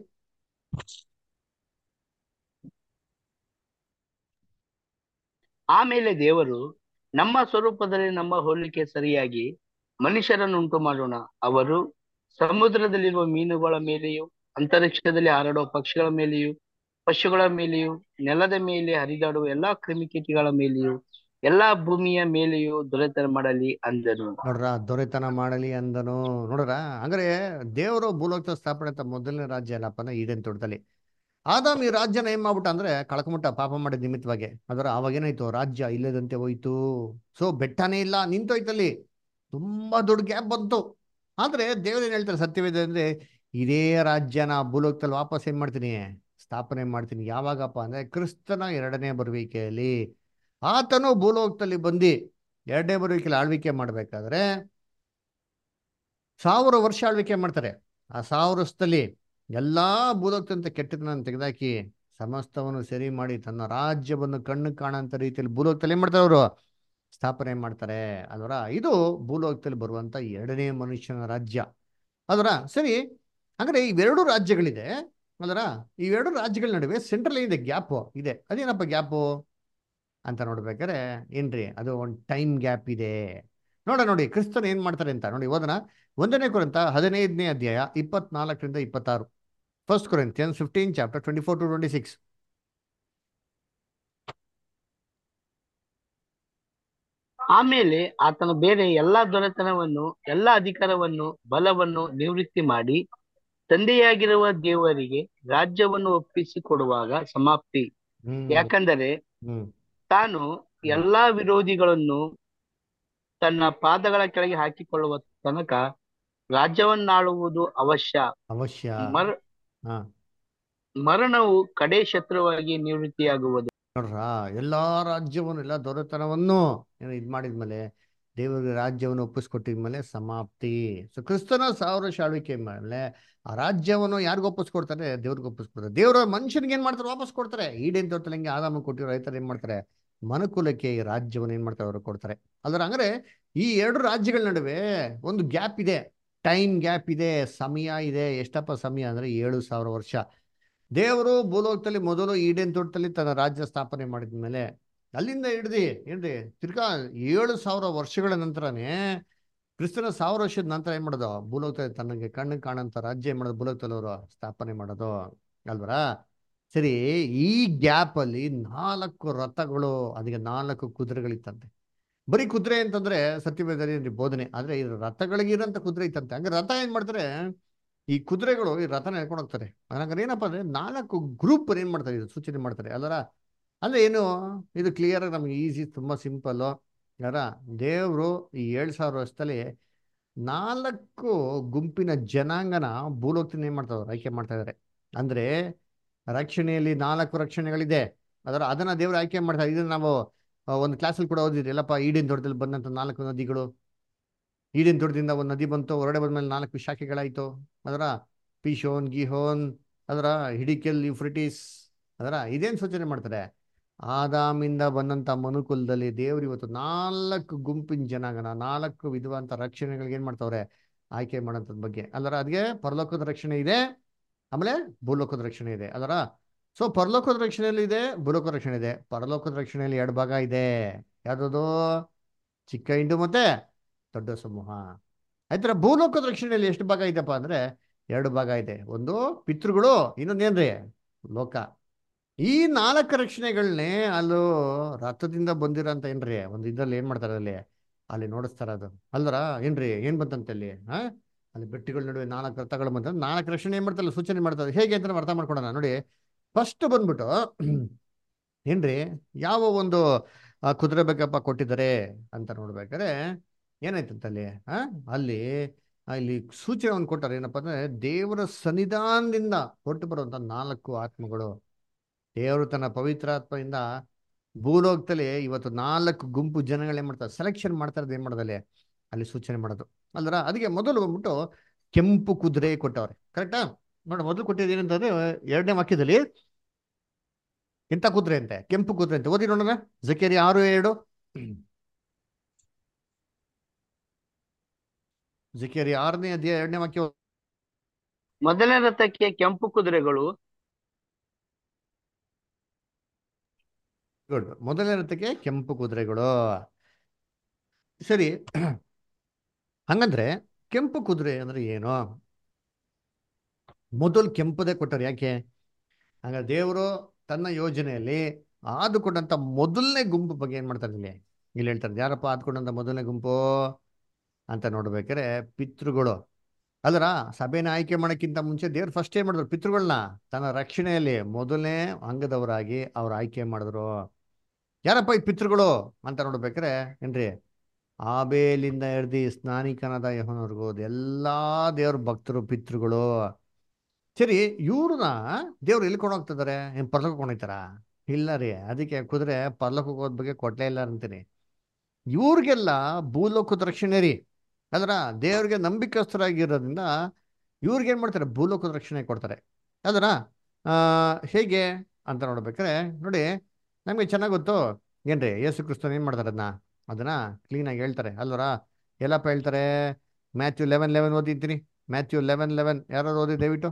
ಆಮೇಲೆ ದೇವರು ನಮ್ಮ ಸ್ವರೂಪದಲ್ಲಿ ನಮ್ಮ ಹೋಲಿಕೆ ಸರಿಯಾಗಿ ಮನುಷ್ಯರನ್ನು ಉಂಟು ಮಾಡೋಣ ಅವರು ಸಮುದ್ರದಲ್ಲಿರುವ ಮೀನುಗಳ ಮೇಲೆಯೂ ಅಂತರಿಕ್ಷದಲ್ಲಿ ಹಾರಾಡುವ ಪಕ್ಷಿಗಳ ಮೇಲೆಯೂ ಪಶುಗಳ ಮೇಲೆಯೂ ನೆಲದ ಮೇಲೆ ಹರಿದಾಡುವ ಎಲ್ಲಾ ಕ್ರಿಮಿಕೀಟಗಳ ಮೇಲೆಯೂ ಎಲ್ಲಾ ಭೂಮಿಯ ಮೇಲೆಯೂ ದೊರೆತನ ಮಾಡಲಿ ಅಂದನು ನೋಡ್ರ ದೊರೆತನ ಮಾಡಲಿ ಅಂದನು ನೋಡ್ರ ಹಂಗಾರೆ ದೇವರು ಭೂಲೋಕದ ಸ್ಥಾಪನೆ ಅಂತ ಮೊದಲನೇ ರಾಜ್ಯ ಏನಪ್ಪ ಅಂದ್ರೆ ಈಡೇನ್ ತೋಟದಲ್ಲಿ ಆದಾಮ್ ಈ ರಾಜ್ಯನ ಏನ್ ಮಾಡ್ಬಿಟ್ಟ ಅಂದ್ರೆ ಕಳ್ಕೊಂಬಿಟ್ಟ ಪಾಪ ಮಾಡಿದ ನಿಮಿತ್ತವಾಗಿ ಅದರ ಅವಾಗ ಏನಾಯ್ತು ರಾಜ್ಯ ಇಲ್ಲದಂತೆ ಹೋಯ್ತು ಸೊ ಬೆಟ್ಟನೇ ಇಲ್ಲ ನಿಂತೋಯ್ತಲ್ಲಿ ತುಂಬಾ ದೊಡ್ಡ ಗ್ಯಾಪ್ ಬಂತು ಆದ್ರೆ ದೇವ್ರು ಏನ್ ಹೇಳ್ತಾರೆ ಸತ್ಯವೇದ ಅಂದ್ರೆ ಇದೇ ರಾಜ್ಯನ ಭೂಲೋಕದಲ್ಲಿ ವಾಪಸ್ ಏನ್ ಮಾಡ್ತೀನಿ ಸ್ಥಾಪನೆ ಮಾಡ್ತೀನಿ ಯಾವಾಗಪ್ಪ ಅಂದ್ರೆ ಕ್ರಿಸ್ತನ ಎರಡನೇ ಬರುವಿಕೆಯಲ್ಲಿ ಆತನು ಭೂಲೋಕದಲ್ಲಿ ಬಂದು ಎರಡನೇ ಬರುವಿಕೆಯಲ್ಲಿ ಆಳ್ವಿಕೆ ಮಾಡ್ಬೇಕಾದ್ರೆ ಸಾವಿರ ವರ್ಷ ಆಳ್ವಿಕೆ ಮಾಡ್ತಾರೆ ಆ ಸಾವಿರ ವರ್ಷದಲ್ಲಿ ಎಲ್ಲಾ ಭೂಲೋಕದಂತೆ ಕೆಟ್ಟದನ್ನ ತೆಗೆದಾಕಿ ಸಮಸ್ತವನ್ನು ಸರಿ ಮಾಡಿ ತನ್ನ ರಾಜ್ಯವನ್ನು ಕಣ್ಣು ಕಾಣಂತ ರೀತಿಯಲ್ಲಿ ಭೂಲೋಕದಲ್ಲಿ ಏನ್ ಮಾಡ್ತಾರೆ ಅವರು ಸ್ಥಾಪನೆ ಮಾಡ್ತಾರೆ ಅಲ್ವರ ಇದು ಭೂಲೋಕದಲ್ಲಿ ಬರುವಂತ ಎರಡನೇ ಮನುಷ್ಯನ ರಾಜ್ಯ ಅಲ್ವರ ಸರಿ ಹಾಗಾದ್ರೆ ಇವೆರಡು ರಾಜ್ಯಗಳಿದೆ ಅಲ್ವರ ಇವೆರಡು ರಾಜ್ಯಗಳ ನಡುವೆ ಸೆಂಟ್ರಲ್ ಇದೆ ಗ್ಯಾಪ್ ಇದೆ ಅದೇನಪ್ಪ ಗ್ಯಾಪು ಅಂತ ನೋಡ್ಬೇಕಾದ್ರೆ ಏನ್ರಿ ಅದು ಒಂದು ಟೈಮ್ ಗ್ಯಾಪ್ ಇದೆ ನೋಡ ನೋಡಿ ಕ್ರಿಸ್ತನ್ ಏನ್ ಮಾಡ್ತಾರೆ ಅಂತ ನೋಡಿ ಓದನ ಒಂದನೇ ಕುರಿತ ಹದಿನೈದನೇ ಅಧ್ಯಾಯ ಇಪ್ಪತ್ನಾಲ್ಕರಿಂದ ಇಪ್ಪತ್ತಾರು first Corinthian fifteen chapter twenty four to twenty six ಆಮೇಲೆ ಆತನು ಬೇರೆ ಎಲ್ಲಾ ದೊರೆತನವನ್ನು ಎಲ್ಲಾ ಅಧಿಕಾರವನ್ನು ಬಲವನ್ನು ನಿವೃತ್ತಿ ಮಾಡಿ ತಂದೆಯಾಗಿರುವ ದೇವರಿಗೆ ರಾಜ್ಯವನ್ನು ಒಪ್ಪಿಸಿಕೊಡುವಾಗ ಸಮಾಪ್ತಿ ಹ್ಮ್ ಯಾಕಂದರೆ ಹ್ಮ್ ತಾನು ಎಲ್ಲಾ ವಿರೋಧಿಗಳನ್ನು ತನ್ನ ಪಾದಗಳ ಕೆಳಗೆ ಹಾಕಿಕೊಳ್ಳುವ ತನಕ ರಾಜ್ಯವನ್ನಾಳುವುದು ಅವಶ್ಯ ಅವಶ್ಯ ಮರ ಹಾ ಮರಣವು ಕಡೆ ಶತ್ರುವಾಗಿ ನಿವೃತ್ತಿಯಾಗುವುದು ನೋಡ್ರ ಎಲ್ಲಾ ರಾಜ್ಯವನ್ನು ಎಲ್ಲ ದೊರೆತನವನ್ನು ಏನು ಇದ್ ಮಾಡಿದ್ಮೇಲೆ ದೇವರಿಗೆ ರಾಜ್ಯವನ್ನು ಒಪ್ಪಿಸ್ಕೊಟ್ಟಿದ್ಮೇಲೆ ಸಮಾಪ್ತಿ ಸೊ ಕ್ರಿಸ್ತನ ಸಾವಿರ ವರ್ಷ ಆಳ್ವಿಕೆ ಮೇಲೆ ಆ ರಾಜ್ಯವನ್ನು ಯಾರಿಗೂ ಒಪ್ಪಿಸ್ಕೊಡ್ತಾರೆ ದೇವ್ರಿಗೆ ಒಪ್ಪಿಸ್ಕೊಡ್ತಾರೆ ದೇವ್ರ ಮನುಷ್ಯನಿಗೆ ಏನ್ ಮಾಡ್ತಾರೆ ವಾಪಸ್ ಕೊಡ್ತಾರೆ ಈಡೇನ್ ತೋಟದಲ್ಲಿ ಹಂಗೆ ಆದಾಮ ಕೊಟ್ಟಿರೋ ರೈತರು ಏನ್ ಮಾಡ್ತಾರೆ ಮನುಕುಲಕ್ಕೆ ಈ ರಾಜ್ಯವನ್ನು ಏನ್ ಮಾಡ್ತಾರೆ ಅವರು ಕೊಡ್ತಾರೆ ಅದ್ರ ಹಂಗಾರೆ ಈ ಎರಡು ರಾಜ್ಯಗಳ ನಡುವೆ ಒಂದು ಗ್ಯಾಪ್ ಇದೆ ಟೈಮ್ ಗ್ಯಾಪ್ ಇದೆ ಸಮಯ ಇದೆ ಎಷ್ಟಪ್ಪ ಸಮಯ ಅಂದ್ರೆ ಏಳು ಸಾವಿರ ವರ್ಷ ದೇವರು ಭೂಲೋಕದಲ್ಲಿ ಮೊದಲು ಈಡೇನ್ ತೋಟದಲ್ಲಿ ತನ್ನ ರಾಜ್ಯ ಸ್ಥಾಪನೆ ಮಾಡಿದ ಮೇಲೆ ಅಲ್ಲಿಂದ ಹಿಡ್ದು ಏನ್ರಿ ತಿರ್ಗಾ ಏಳು ಸಾವಿರ ವರ್ಷಗಳ ನಂತರನೇ ಕ್ರಿಸ್ತನ ಸಾವಿರ ವರ್ಷದ ನಂತರ ಏನ್ ಮಾಡೋದು ಭೂಲೋಕದಲ್ಲಿ ತನಗೆ ಕಣ್ಣು ಕಾಣಂತ ರಾಜ್ಯ ಏನ್ ಮಾಡೋದು ಭೂಲೋಕದಲ್ಲಿ ಅವರು ಸ್ಥಾಪನೆ ಮಾಡೋದು ಅಲ್ವರ ಸರಿ ಈ ಗ್ಯಾಪ್ ಅಲ್ಲಿ ನಾಲ್ಕು ರಥಗಳು ಅದಕ್ಕೆ ನಾಲ್ಕು ಕುದುರೆಗಳಿತ್ತಂತೆ ಬರೀ ಕುದುರೆ ಅಂತಂದ್ರೆ ಸತ್ಯವೇದಲ್ಲಿ ಬೋಧನೆ ಆದ್ರೆ ಈ ರಥಗಳಿಗಿರಂತ ಕುದುರೆ ಇತ್ತಂತೆ ಹಂಗೆ ರಥ ಏನ್ ಮಾಡ್ತಾರೆ ಈ ಕುದುರೆಗಳು ಈ ರಥನ ಹೇಳ್ಕೊಂಡು ಹೋಗ್ತಾರೆ ಹಂಗಾರೆ ಏನಪ್ಪಾ ಅಂದ್ರೆ ನಾಲ್ಕು ಗ್ರೂಪ್ ಏನ್ ಮಾಡ್ತಾರೆ ಇದು ಸೂಚನೆ ಮಾಡ್ತಾರೆ ಅಲ್ಲರ ಅಂದ್ರೆ ಏನು ಇದು ಕ್ಲಿಯರ್ ಆಗಿ ನಮ್ಗೆ ಈಸಿ ತುಂಬಾ ಸಿಂಪಲ್ ಯಾರ ದೇವರು ಈ ಏಳು ಸಾವಿರ ವರ್ಷದಲ್ಲಿ ನಾಲ್ಕು ಗುಂಪಿನ ಜನಾಂಗನ ಭೂಲೋಕದಿಂದ ಏನ್ ಮಾಡ್ತಾರೆ ಆಯ್ಕೆ ಮಾಡ್ತಾ ಇದಾರೆ ಅಂದ್ರೆ ರಕ್ಷಣೆಯಲ್ಲಿ ನಾಲ್ಕು ರಕ್ಷಣೆಗಳಿದೆ ಅದರ ಅದನ್ನ ದೇವರು ಆಯ್ಕೆ ಮಾಡ್ತಾರೆ ಇದನ್ನ ನಾವು ಆ, ಒಂದು ಕ್ಲಾಸಲ್ಲಿ ಕೂಡ ಓದಿದ್ರಿ ಎಲ್ಲಪ್ಪ ಈಡಿನ ದೊಡ್ಡದಲ್ಲಿ ಬಂದಂತ ನಾಲ್ಕು ನದಿಗಳು ಈಡಿನ ದೊಡ್ಡದಿಂದ ಒಂದು ನದಿ ಬಂತು ಹೊರಡೆ ಬಂದ್ಮೇಲೆ ನಾಲ್ಕು ಶಾಖೆಗಳಾಯ್ತು ಅದರ ಪಿಶೋನ್ ಗಿಹೋನ್ ಅದರ ಹಿಡಿಕೆಲ್ ಯುಫ್ರಿಟಿಸ್ ಅದರ ಇದೇನ್ ಸೂಚನೆ ಮಾಡ್ತಾರೆ ಆದಾಮಿಂದ ಬಂದಂತ ಮನುಕುಲದಲ್ಲಿ ದೇವ್ರು ಇವತ್ತು ನಾಲ್ಕು ಗುಂಪಿನ ಜನಾಂಗನ ನಾಲ್ಕು ವಿಧವಾದಂತ ರಕ್ಷಣೆಗಳಿಗೆ ಏನ್ ಮಾಡ್ತಾವ್ರೆ ಆಯ್ಕೆ ಮಾಡೋಂಥದ್ ಬಗ್ಗೆ ಅಲ್ಲರ ಅದಕ್ಕೆ ಪರಲೋಕದ ರಕ್ಷಣೆ ಇದೆ ಆಮೇಲೆ ಭೂಲೋಕದ ರಕ್ಷಣೆ ಇದೆ ಅದರ ಸೊ ಪರಲೋಕದ ರಕ್ಷಣೆಯಲ್ಲಿ ಇದೆ ಭೂಲೋಕದ ರಕ್ಷಣೆ ಇದೆ ಪರಲೋಕದ ರಕ್ಷಣೆಯಲ್ಲಿ ಎರಡು ಭಾಗ ಇದೆ ಯಾವ್ದದು ಚಿಕ್ಕ ಹಿಂಡು ಮತ್ತೆ ದೊಡ್ಡ ಸಮೂಹ ಆಯ್ತರ ಭೂಲೋಕದ ರಕ್ಷಣೆಯಲ್ಲಿ ಎಷ್ಟು ಭಾಗ ಇದೆಪ್ಪ ಅಂದ್ರೆ ಎರಡು ಭಾಗ ಇದೆ ಒಂದು ಪಿತೃಗಳು ಇನ್ನೊಂದೇನ್ರಿ ಲೋಕ ಈ ನಾಲ್ಕು ರಕ್ಷಣೆಗಳನ್ನೇ ಅಲ್ಲೂ ರಥದಿಂದ ಬಂದಿರೋಂತ ಏನ್ರಿ ಒಂದು ಇದ್ರಲ್ಲಿ ಏನ್ ಮಾಡ್ತಾರೆ ಅಲ್ಲಿ ಅಲ್ಲಿ ನೋಡಿಸ್ತಾರ ಅದು ಅಲ್ವರ ಏನ್ರಿ ಏನ್ ಬಂತಂತೆ ಅಲ್ಲಿ ಹಾ ಅಲ್ಲಿ ಬೆಟ್ಟಿಗಳ ನಡುವೆ ನಾಲ್ಕು ರಥಗಳು ಬಂತ ನಾಲ್ಕು ರಕ್ಷಣೆ ಏನ್ ಮಾಡ್ತಾರೆ ಸೂಚನೆ ಮಾಡ್ತಾರೆ ಹೇಗೆ ಅಂತ ನಾವು ಅರ್ಥ ಮಾಡ್ಕೊಳೋಣ ನೋಡಿ ಫಸ್ಟ್ ಬಂದ್ಬಿಟ್ಟು ಏನ್ರಿ ಯಾವ ಒಂದು ಆ, ಕುದುರೆ ಬೇಕಪ್ಪ ಕೊಟ್ಟಿದ್ದಾರೆ ಅಂತ ನೋಡ್ಬೇಕಾದ್ರೆ ಏನಾಯ್ತಂತ ಅಲ್ಲಿ ಆ ಅಲ್ಲಿ ಆ, ಇಲ್ಲಿ ಸೂಚನೆ ಒಂದು ಕೊಟ್ಟಾರೆ ಏನಪ್ಪಾ ಅಂದ್ರೆ ದೇವರ ಸನ್ನಿಧಾನದಿಂದ ಹೊರಟು ಬರುವಂತ ನಾಲ್ಕು ಆತ್ಮಗಳು ದೇವರು ತನ್ನ ಪವಿತ್ರಾತ್ಮದಿಂದ ಭೂಲೋಕದಲ್ಲಿ ಇವತ್ತು ನಾಲ್ಕು ಗುಂಪು ಜನಗಳು ಏನ್ ಮಾಡ್ತಾರೆ ಸೆಲೆಕ್ಷನ್ ಮಾಡ್ತಾ ಇರೋದು ಏನ್ ಮಾಡೋದಲ್ಲಿ ಅಲ್ಲಿ ಸೂಚನೆ ಮಾಡೋದು ಅಲ್ರ ಅದಕ್ಕೆ ಮೊದಲು ಬಂದ್ಬಿಟ್ಟು ಕೆಂಪು ಕುದುರೆ ಕೊಟ್ಟವ್ರೆ ಕರೆಕ್ಟಾ ನೋಡಿ ಮೊದಲು ಕೊಟ್ಟಿದ್ದು ಏನಂತಂದ್ರೆ ಎರಡನೇ ವಾಕ್ಯದಲ್ಲಿ ಎಂತ ಕುದುರೆ ಅಂತೆ ಕೆಂಪು ಕುದುರೆ ಅಂತೆ ಓದಿ ನೋಡೋಣ ಜಕೇರಿ ಆರು ಎರಡು ಜಕೇರಿ ಆರನೇ ಅಧ್ಯಾಯ ಎರಡನೇ ವಾಕ್ಯ ಮೊದಲನೇ ರಥಕ್ಕೆ ಕೆಂಪು ಕುದುರೆಗಳು ಗುಡ್ ಮೊದಲನೇ ರಥಕ್ಕೆ ಕೆಂಪು ಕುದುರೆಗಳು ಸರಿ ಹಂಗಂದ್ರೆ ಕೆಂಪು ಕುದುರೆ ಅಂದ್ರೆ ಏನು ಮೊದಲು ಕೆಂಪುದೇ ಕೊಟ್ಟರು ಯಾಕೆ ಹಂಗ ದೇವರು ತನ್ನ ಯೋಜನೆಯಲ್ಲಿ ಆದುಕೊಂಡಂತ ಮೊದಲನೇ ಗುಂಪು ಬಗ್ಗೆ ಏನ್ ಮಾಡ್ತಾರೆ ಇಲ್ಲಿ ಇಲ್ಲಿ ಹೇಳ್ತಾರೆ ಯಾರಪ್ಪ ಆದ್ಕೊಂಡಂತ ಮೊದಲನೇ ಗುಂಪು ಅಂತ ನೋಡ್ಬೇಕಾರೆ ಪಿತೃಗಳು ಅಲ್ಲರ ಸಭೆನ ಆಯ್ಕೆ ಮಾಡೋಕ್ಕಿಂತ ಮುಂಚೆ ದೇವ್ರು ಫಸ್ಟ್ ಏನ್ ಮಾಡಿದ್ರು ಪಿತೃಗಳನ್ನ ತನ್ನ ರಕ್ಷಣೆಯಲ್ಲಿ ಮೊದಲನೇ ಅಂಗದವರಾಗಿ ಅವ್ರು ಆಯ್ಕೆ ಮಾಡಿದ್ರು ಯಾರಪ್ಪ ಈ ಪಿತೃಗಳು ಅಂತ ನೋಡ್ಬೇಕಾರೆ ಏನ್ರಿ ಆಬೇಲಿಂದ ಹಿಡ್ದು ಸ್ನಾನಿಕನಾದ ಯಹೋನವ್ರಿಗೂ ಎಲ್ಲಾ ದೇವ್ರ ಭಕ್ತರು ಪಿತೃಗಳು ಸರಿ ಇವ್ರನ್ನ ದೇವ್ರು ಎಲ್ಲಿ ಕೊಂಡೋಗ್ತಿದ್ದಾರೆ ಏನ್ ಪರ್ಲೋಕ ಕೊಂಡೋಗ್ತಾರ ಇಲ್ಲ ರೀ ಅದಕ್ಕೆ ಕುದುರೆ ಪರ್ಲೋಕಕ್ಕೆ ಹೋಗೋದ್ ಬಗ್ಗೆ ಕೊಟ್ಲೇ ಇಲ್ಲ ಅಂತೀನಿ ಇವ್ರಿಗೆಲ್ಲ ಭೂಲೋಕದ ರಕ್ಷಣೆ ರೀ ಅದ್ರ ದೇವ್ರಿಗೆ ನಂಬಿಕಸ್ಥರಾಗಿರೋದ್ರಿಂದ ಇವ್ರಿಗೆ ಏನ್ ಮಾಡ್ತಾರೆ ಭೂಲೋಕದ ರಕ್ಷಣೆ ಕೊಡ್ತಾರೆ ಅದರ ಆ ಹೇಗೆ ಅಂತ ನೋಡ್ಬೇಕಾರೆ ನೋಡಿ ನಮಗೆ ಚೆನ್ನಾಗಿ ಗೊತ್ತು ಏನ್ರಿ ಯೇಸು ಕ್ರಿಸ್ತನ್ ಏನ್ ಮಾಡ್ತಾರೆ ಅದನ್ನ ಅದನ್ನ ಕ್ಲೀನಾಗಿ ಹೇಳ್ತಾರೆ ಅಲ್ವರ ಎಲ್ಲಪ್ಪ ಹೇಳ್ತಾರೆ ಮ್ಯಾಥ್ಯೂ ಲೆವೆನ್ ಲೆವೆನ್ ಓದಿದ್ದೀನಿ ಮ್ಯಾಥ್ಯೂ ಲೆವೆನ್ ಲೆವೆನ್ ಯಾರು ಓದಿ ದಯವಿಟ್ಟು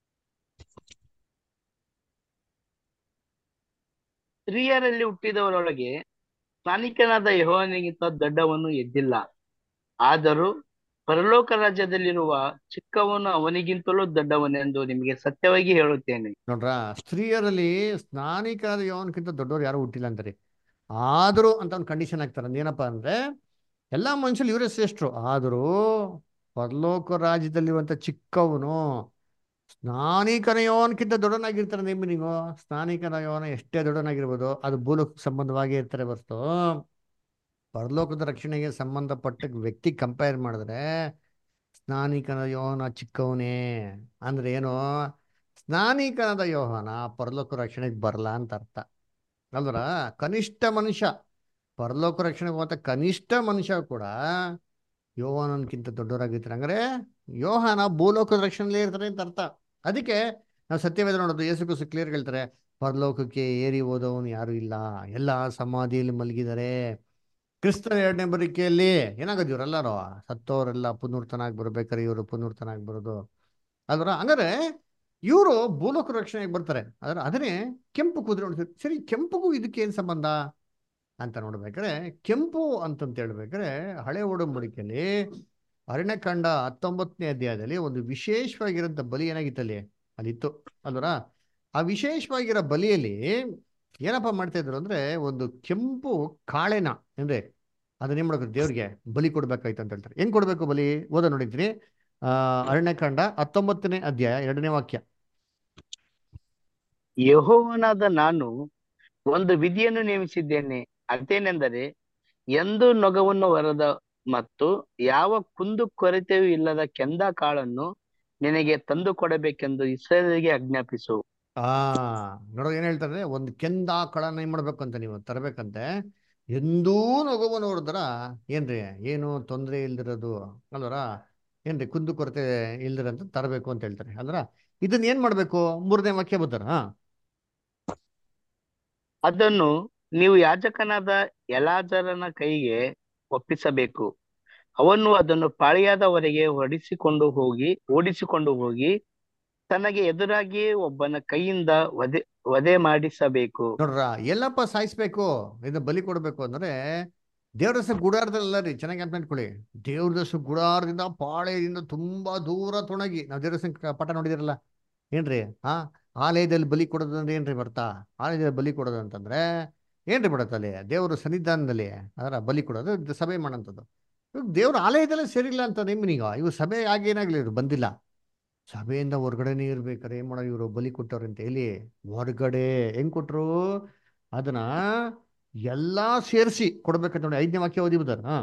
ಸ್ತ್ರೀಯರಲ್ಲಿ ಹುಟ್ಟಿದವರೊಳಗೆ ಸ್ನಾನಿಕನಾದ ಯೆಹೋವನಿಗಿಂತ ದೊಡ್ಡವನು ಎದ್ದಿಲ್ಲ ಆದರೂ ಪರಲೋಕ ರಾಜ್ಯದಲ್ಲಿರುವ ಚಿಕ್ಕವನು ಅವನಿಗಿಂತಲೂ ದೊಡ್ಡವನೆಂದು ನಿಮಗೆ ಸತ್ಯವಾಗಿ ಹೇಳುತ್ತೇನೆ ನೋಡ್ರ ಸ್ತ್ರೀಯರಲ್ಲಿ ಸ್ನಾನಿಕರಾದ ಯೋವನ್ಕಿಂತ ದೊಡ್ಡವ್ರು ಯಾರು ಹುಟ್ಟಿಲ್ಲ ಅಂತಾರೆ ಆದರೂ ಅಂತ ಒಂದು ಕಂಡೀಷನ್ ಹಾಕ್ತಾರೆ ಏನಪ್ಪಾ ಅಂದ್ರೆ ಎಲ್ಲಾ ಮನುಷ್ಯರು ಇವರೇ ಶ್ರೇಷ್ಠರು ಆದರೂ ಪರಲೋಕ ರಾಜ್ಯದಲ್ಲಿರುವಂತ ಚಿಕ್ಕವನು ಸ್ನಾನಿಕನ ಯೋವನ್ಕಿಂತ ದೊಡ್ಡನಾಗಿರ್ತಾರೆ ನಿಮ್ಮ ನೀವು ಸ್ನಾನಿಕನ ಯೋವನ ಎಷ್ಟೇ ದೊಡ್ಡನಾಗಿರ್ಬೋದು ಅದು ಭೂಲೋಕಕ್ಕೆ ಸಂಬಂಧವಾಗಿ ಇರ್ತಾರೆ ಹೊರತು ಪರಲೋಕದ ರಕ್ಷಣೆಗೆ ಸಂಬಂಧಪಟ್ಟ ವ್ಯಕ್ತಿ ಕಂಪೇರ್ ಮಾಡಿದ್ರೆ ಸ್ನಾನಿಕನ ಯೋಹನ ಚಿಕ್ಕವನೇ ಅಂದ್ರೆ ಏನು ಸ್ನಾನಿಕನಾದ ಯೋಹನ ಪರಲೋಕ ರಕ್ಷಣೆಗೆ ಬರಲ್ಲ ಅಂತ ಅರ್ಥ ಅಲ್ವರ ಕನಿಷ್ಠ ಮನುಷ್ಯ ಪರಲೋಕ ರಕ್ಷಣೆಗೆ ಹೋದ ಕನಿಷ್ಠ ಮನುಷ್ಯ ಕೂಡ ಯೋಹಾನನ್ಕಿಂತ ದೊಡ್ಡವರಾಗಿರ್ತಾರೆ ಅಂದ್ರೆ ಯೋಹಾನ ಭೂಲೋಕದ ರಕ್ಷಣೆಯಲ್ಲೇ ಇರ್ತಾರೆ ಅಂತ ಅರ್ಥ ಅದಕ್ಕೆ ನಾವು ಸತ್ಯವೇದ ನೋಡೋದು ಯೇಸು ಕ್ರಿಸ್ತು ಕ್ಲಿಯರ್ ಹೇಳ್ತಾರೆ ಪರಲೋಕಕ್ಕೆ ಏರಿ ಹೋದವನು ಯಾರು ಇಲ್ಲ ಎಲ್ಲ ಸಮಾಧಿಯಲ್ಲಿ ಮಲಗಿದ್ದಾರೆ ಕ್ರಿಸ್ತನ ಎರಡನೇ ಬರಿಕೆಯಲ್ಲಿ ಏನಾಗೋದು ಇವರೆಲ್ಲರೂ ಸತ್ತವರೆಲ್ಲ ಪುನರ್ತನಾಗಿ ಬರ್ಬೇಕಾರೆ ಇವರು ಪುನರ್ತನಾಗಿ ಬರೋದು ಅಲ್ವರ ಹಂಗಾರೆ ಇವರು ಭೂಲೋಕ ರಕ್ಷಣೆಗೆ ಬರ್ತಾರೆ ಆದ್ರೆ ಅದನ್ನೇ ಕೆಂಪು ಕುದುರೆ ನೋಡ್ತಾರೆ ಸರಿ ಕೆಂಪುಗೂ ಇದಕ್ಕೆ ಏನ್ ಸಂಬಂಧ ಅಂತ ನೋಡ್ಬೇಕಾದ್ರೆ ಕೆಂಪು ಅಂತಂತ ಹೇಳ್ಬೇಕಾದ್ರೆ ಹಳೆ ಒಡಂಬಡಿಕೆಯಲ್ಲಿ ಅರಣ್ಯಕಾಂಡ ಹತ್ತೊಂಬತ್ತನೇ ಅಧ್ಯಾಯದಲ್ಲಿ ಒಂದು ವಿಶೇಷವಾಗಿರೋಂಥ ಬಲಿ ಏನಾಗಿತ್ತಲ್ಲಿ ಅಲ್ಲಿತ್ತು ಅಲ್ವರ ಆ ವಿಶೇಷವಾಗಿರೋ ಬಲಿಯಲ್ಲಿ ಏನಪ್ಪ ಮಾಡ್ತಾ ಇದ್ರು ಅಂದ್ರೆ ಒಂದು ಕೆಂಪು ಕಾಳೆನ ಅಂದ್ರೆ ಅದನ್ನ ಏನ್ ಮಾಡ್ಬೇಕು ದೇವ್ರಿಗೆ ಬಲಿ ಕೊಡ್ಬೇಕಾಯ್ತು ಅಂತ ಹೇಳ್ತಾರೆ ಹೆಂಗ್ ಕೊಡ್ಬೇಕು ಬಲಿ ಓದ ನೋಡಿದ್ರಿ ಆ ಅರಣ್ಯಕಾಂಡ ಹತ್ತೊಂಬತ್ತನೇ ಅಧ್ಯಾಯ ಎರಡನೇ ವಾಕ್ಯ ಯೆಹೋವನಾದ ನಾನು ಒಂದು ವಿಧಿಯನ್ನು ನೇಮಿಸಿದ್ದೇನೆ ಅದೇನೆಂದರೆ ಎಂದು ನೊಗವನ್ನು ಹೊರದ ಮತ್ತು ಯಾವ ಕುಂದು ಕೊರತೆಯೂ ಇಲ್ಲದ ಕೆಂದ ಕಾಳನ್ನು ನಿನಗೆ ತಂದು ಕೊಡಬೇಕೆಂದು ಇಸ್ರಾಯೇಲಿಗೆ ಆಜ್ಞಾಪಿಸು ಆ ನೋಡೋ ಏನ್ ಹೇಳ್ತಾರೆ ಒಂದು ಕೆಂದ ಕಳನ ಏನ್ ಮಾಡ್ಬೇಕು ಅಂತ ನೀವು ತರಬೇಕಂತೆ ಎಂದೂ ನಗುವನ್ನು ನೋಡಿದ್ರ ಏನ್ರಿ ಏನು ತೊಂದರೆ ಇಲ್ದಿರೋದು ಅಲ್ವರ ಏನ್ರಿ ಕುಂದು ಕೊರತೆ ಇಲ್ದಿರಂತ ತರಬೇಕು ಅಂತ ಹೇಳ್ತಾರೆ ಅಲ್ವರ ಇದನ್ನ ಏನ್ ಮಾಡ್ಬೇಕು ಮೂರನೇ ವಾಕ್ಯ ಬರ್ತಾರ ಹಾ ಅದನ್ನು ನೀವು ಯಾಜಕನಾದ ಎಲಾಜರನ ಕೈಗೆ ಒಪ್ಪಿಸಬೇಕು ಅವನು ಅದನ್ನು ಪಾಳಿಯಾದವರೆಗೆ ಹೊಡಿಸಿಕೊಂಡು ಹೋಗಿ ಓಡಿಸಿಕೊಂಡು ಹೋಗಿ ತನಗೆ ಎದುರಾಗಿ ಒಬ್ಬನ ಕೈಯಿಂದ ವಧೆ ವಧೆ ಮಾಡಿಸಬೇಕು ನೋಡ್ರ ಎಲ್ಲಪ್ಪ ಸಾಯಿಸ್ಬೇಕು ಇದು ಬಲಿ ಕೊಡ್ಬೇಕು ಅಂದ್ರೆ ದೇವ್ರ ದಸ ಗುಡಾರದಲ್ಲ ರೀ ಚೆನ್ನಾಗಿ ಅಂತ ಇಟ್ಕೊಳ್ಳಿ ದೇವ್ರ ದಸ ಗುಡಾರದಿಂದ ಪಾಳೆಯದಿಂದ ತುಂಬಾ ದೂರ ತೊಣಗಿ ನಾವು ದೇವ್ರ ದಸ ಪಟ ನೋಡಿದಿರಲ್ಲ ಏನ್ರಿ ಆ ಆಲಯದಲ್ಲಿ ಬಲಿ ಕೊಡೋದು ಅಂದ್ರೆ ಏನ್ರಿ ಬರ್ತಾ ಆಲಯದಲ್ಲಿ ಬಲಿ ಕೊಡೋದು ಅಂತಂದ್ರೆ ಏನ್ರಿ ಬಿಡತ್ತೆ ಅಲ್ಲಿ ದೇವ್ರ ಸನ್ನಿಧಾನದಲ್ಲಿ ಅದರ ಬಲಿ ಕೊಡೋದು ಇದು ಸಭೆ ಮಾಡೋಂಥದ್ದು ಇವಾಗ ದೇವ್ರ ಆಲಯದಲ್ಲೇ ಸೇರಿಲ್ಲ ಅಂತ ನಿಮ್ನೀಗ ಇವ್ ಸಭೆ ಆಗಿ ಏನಾಗ್ಲಿ ಇವ್ರು ಬಂದಿಲ್ಲ ಸಭೆಯಿಂದ ಹೊರಗಡೆನೇ ಇರ್ಬೇಕಾರೆ ಏನ್ ಮಾಡೋ ಇವರು ಬಲಿ ಕೊಟ್ಟವ್ರಂತೆ ಎಲ್ಲಿ ಹೊರಗಡೆ ಹೆಂಗ್ ಕೊಟ್ರು ಅದನ್ನ ಎಲ್ಲಾ ಸೇರಿಸಿ ಕೊಡ್ಬೇಕಂತ ನೋಡಿ ಐದನೇ ವಾಕ್ಯ ಓದಿ ಬುದಾರ ಹಾ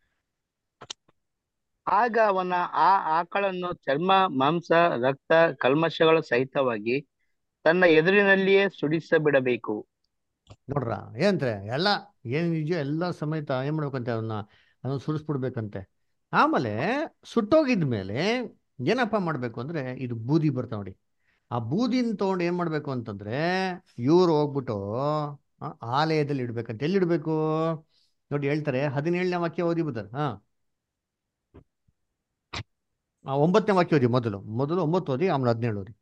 ಆಗ ಅವನ ಆ ಆಕಳನ್ನು ಚರ್ಮ ಮಾಂಸ ರಕ್ತ ಕಲ್ಮಶಗಳ ಸಹಿತವಾಗಿ ತನ್ನ ಎದುರಿನಲ್ಲಿಯೇ ಸುಡಿಸ ಬಿಡಬೇಕು ನೋಡ್ರ ಏನಂತಾರೆ ಎಲ್ಲ ಏನ್ ನಿಜ ಎಲ್ಲ ಸಮೇತ ಏನ್ ಮಾಡ್ಬೇಕಂತೆ ಅವನ್ನ ಅದನ್ನ ಸುರಿಸ್ಬಿಡ್ಬೇಕಂತೆ ಆಮೇಲೆ ಸುಟ್ಟೋಗಿದ್ಮೇಲೆ ಏನಪ್ಪ ಮಾಡ್ಬೇಕು ಅಂದ್ರೆ ಇದು ಬೂದಿ ಬರ್ತಾವ ನೋಡಿ ಆ ಬೂದಿನ ತಗೊಂಡು ಏನ್ ಮಾಡ್ಬೇಕು ಅಂತಂದ್ರೆ ಇವ್ರು ಹೋಗ್ಬಿಟ್ಟು ಆ, ಆಲಯದಲ್ಲಿ ಇಡ್ಬೇಕಂತ ಎಲ್ಲಿ ಇಡ್ಬೇಕು ನೋಡಿ ಹೇಳ್ತಾರೆ ಹದಿನೇಳನೇ ವಾಕ್ಯ ಓದಿ ಬುದ್ಧರ್ ಹಾ ಆ, ಒಂಬತ್ತನೇ ವಾಕ್ಯ ಓದಿ ಮೊದಲು ಮೊದಲು ಒಂಬತ್ತು ಓದಿ ಆಮೇಲೆ ಹದಿನೇಳು ಓದಿ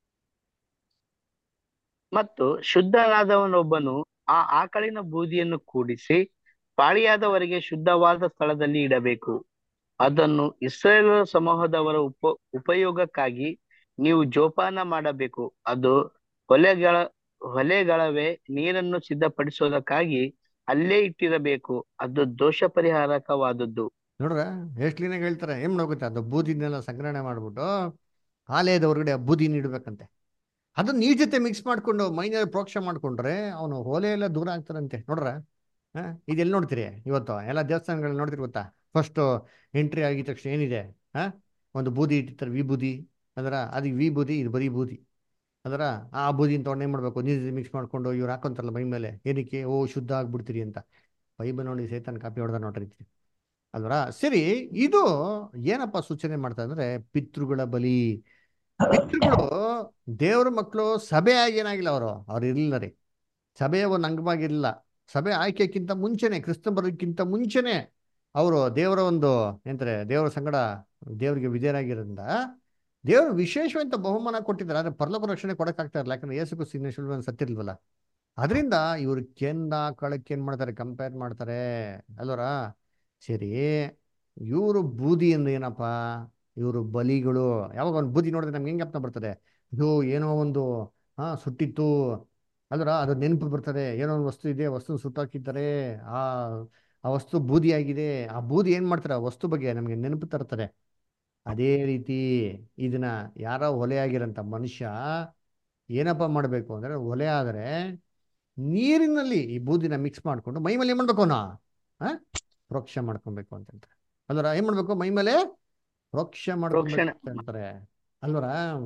ಮತ್ತು ಶುದ್ಧನಾದವನೊಬ್ಬನು ಆ ಆಕಳಿನ ಬೂದಿಯನ್ನು ಕೂಡಿಸಿ ಪಾಳಿಯಾದವರೆಗೆ ಶುದ್ಧವಾದ ಸ್ಥಳದಲ್ಲಿ ಇಡಬೇಕು ಅದನ್ನು ಇಸ್ರೇಲ್ ಸಮೂಹದವರ ಉಪ ಉಪಯೋಗಕ್ಕಾಗಿ ನೀವು ಜೋಪಾನ ಮಾಡಬೇಕು ಅದು ಹೊಲೆಗಳ ಹೊಲೆಗಳವೇ ನೀರನ್ನು ಸಿದ್ಧಪಡಿಸೋದಕ್ಕಾಗಿ ಅಲ್ಲೇ ಇಟ್ಟಿರಬೇಕು ಅದು ದೋಷ ಪರಿಹಾರಕವಾದದ್ದು ನೋಡ್ರ ಎಷ್ಟು ಕ್ಲೀನಾಗಿ ಹೇಳ್ತಾರೆ ಏನ್ ಮಾಡ್ಬೇಕಂತೆ ಅದು ಬೂದಿನೆಲ್ಲ ಸಂಗ್ರಹಣೆ ಮಾಡ್ಬಿಟ್ಟು ಆಲಯದ ಹೊರಗಡೆ ಆ ಬೂದಿನ ಇಡ್ಬೇಕಂತೆ ಅದು ನೀರ್ ಜೊತೆ ಮಿಕ್ಸ್ ಮಾಡ್ಕೊಂಡು ಮೈನಲ್ಲಿ ಪ್ರೋಕ್ಷ ಮಾಡ್ಕೊಂಡ್ರೆ ಅವನು ಹೊಲೆ ಎಲ್ಲ ದೂರ ಆಗ್ತಾರಂತೆ ನೋಡ್ರ ಹಾ ಇದೆಲ್ಲಿ ನೋಡ್ತೀರಿ ಇವತ್ತು ಎಲ್ಲ ದೇವಸ್ಥಾನಗಳಲ್ಲಿ ನೋಡ್ತೀರಿ ಗೊತ್ತಾ ಫಸ್ಟ್ ಎಂಟ್ರಿ ಆಗಿದ ತಕ್ಷಣ ಏನಿದೆ ಹಾ ಒಂದು ಬೂದಿ ಇಟ್ಟಿರ್ತಾರೆ ವಿಭೂದಿ ಅದರ ಅದು ವಿಭೂದಿ ಇದು ಬರೀ ಬೂದಿ ಅದರ ಆ ಬೂದಿನ ತೊಗೊಂಡು ಏನ್ ಮಾಡ್ಬೇಕು ನೀರು ಮಿಕ್ಸ್ ಮಾಡ್ಕೊಂಡು ಇವ್ರು ಹಾಕೊಂತಾರಲ್ಲ ಮೈ ಮೇಲೆ ಏನಕ್ಕೆ ಓ ಶುದ್ಧ ಆಗ್ಬಿಡ್ತೀರಿ ಅಂತ ಬೈಬಲ್ ನೋಡಿ ಸೇತನ್ ಕಾಪಿ ಹೊಡೆದ ನೋಡ್ರಿ ಅಲ್ವರ ಸರಿ ಇದು ಏನಪ್ಪ ಸೂಚನೆ ಮಾಡ್ತಾ ಅಂದ್ರೆ ಪಿತೃಗಳ ಬಲಿ ಪಿತೃಗಳು ದೇವ್ರ ಮಕ್ಕಳು ಸಭೆ ಆಗಿ ಏನಾಗಿಲ್ಲ ಅವರು ಅವ್ರು ಇರ್ಲಿಲ್ಲ ರೀ ಸಭೆಯ ಒಂದು ಅಂಗವಾಗಿರ್ಲಿಲ್ಲ ಸಭೆ ಆಯ್ಕೆಕ್ಕಿಂತ ಮುಂಚೆನೆ ಕ್ರಿಸ್ತನ್ ಬರೋದಕ್ಕಿಂತ ಮುಂಚೆನೆ ಅವರು ದೇವರ ಒಂದು ಏನಂತಾರೆ ದೇವರ ಸಂಗಡ ದೇವರಿಗೆ ವಿಧೇಯರಾಗಿರೋದ್ರಿಂದ ದೇವರು ವಿಶೇಷವಂತ ಬಹುಮಾನ ಕೊಟ್ಟಿದ್ದಾರೆ ಆದ್ರೆ ಪರಲೋಕ ರಕ್ಷಣೆ ಕೊಡಕ್ಕಾಗ್ತಾ ಇರಲ್ಲ ಯಾಕಂದ್ರೆ ಯೇಸು ಕ್ರಿಸ್ತಿನ ಶಿಲ್ವನ್ ಸತ್ತಿರ್ಲ್ವಲ್ಲ ಅದರಿಂದ ಇವರು ಕೆಂದ ಕಳಕ್ಕೆ ಏನ್ ಮಾಡ್ತಾರೆ ಕಂಪೇರ್ ಮಾಡ್ತಾರೆ ಅಲ್ವರ ಸರಿ ಇವರು ಬೂದಿ ಅಂದ್ರೆ ಏನಪ್ಪ ಇವರು ಬಲಿಗಳು ಯಾವಾಗ ಒಂದು ಬೂದಿ ನೋಡಿದ್ರೆ ನಮ್ಗೆ ಹೆಂಗೆ ಅಪ್ನ ಬರ್ತದೆ ಇದು ಏನೋ ಒಂದು ಹಾ ಸುಟ್ಟಿತ್ತು ಅಲ್ವರ ಅದು ನೆನಪು ಬರ್ತದೆ ಏನೋ ಒಂದು ವಸ್ತು ಇದೆ ವಸ್ತು ಸುಟ್ಟಾಕಿದ್ದಾರೆ ಆ ಆ ವಸ್ತು ಬೂದಿ ಆಗಿದೆ ಆ ಬೂದಿ ಏನ್ ಮಾಡ್ತಾರೆ ಆ ವಸ್ತು ಬಗ್ಗೆ ನಮಗೆ ನೆನಪು ತರ್ತಾರೆ ಅದೇ ರೀತಿ ಇದನ್ನ ಯಾರೋ ಒಲೆ ಆಗಿರೋಂಥ ಮನುಷ್ಯ ಏನಪ್ಪ ಮಾಡಬೇಕು ಅಂದ್ರೆ ಒಲೆ ಆದ್ರೆ ನೀರಿನಲ್ಲಿ ಈ ಬೂದಿನ ಮಿಕ್ಸ್ ಮಾಡ್ಕೊಂಡು ಮೈ ಮೇಲೆ ಏನ್ ಮಾಡ್ಬೇಕು ಅವನು ಆ ಪ್ರೋಕ್ಷ ಮಾಡ್ಕೊಬೇಕು ಅಂತ ಹೇಳ್ತಾರೆ ಅಲ್ವರ ಏನ್ ಮಾಡ್ಬೇಕು ಮೈ ಮೇಲೆ ಪ್ರೋಕ್ಷ ಮಾಡ್ಕೊಬೇಕು ಪ್ರೋಕ್ಷಣೆ. ಅಂತ ಹೇಳ್ತಾರೆ ಅಲ್ವರ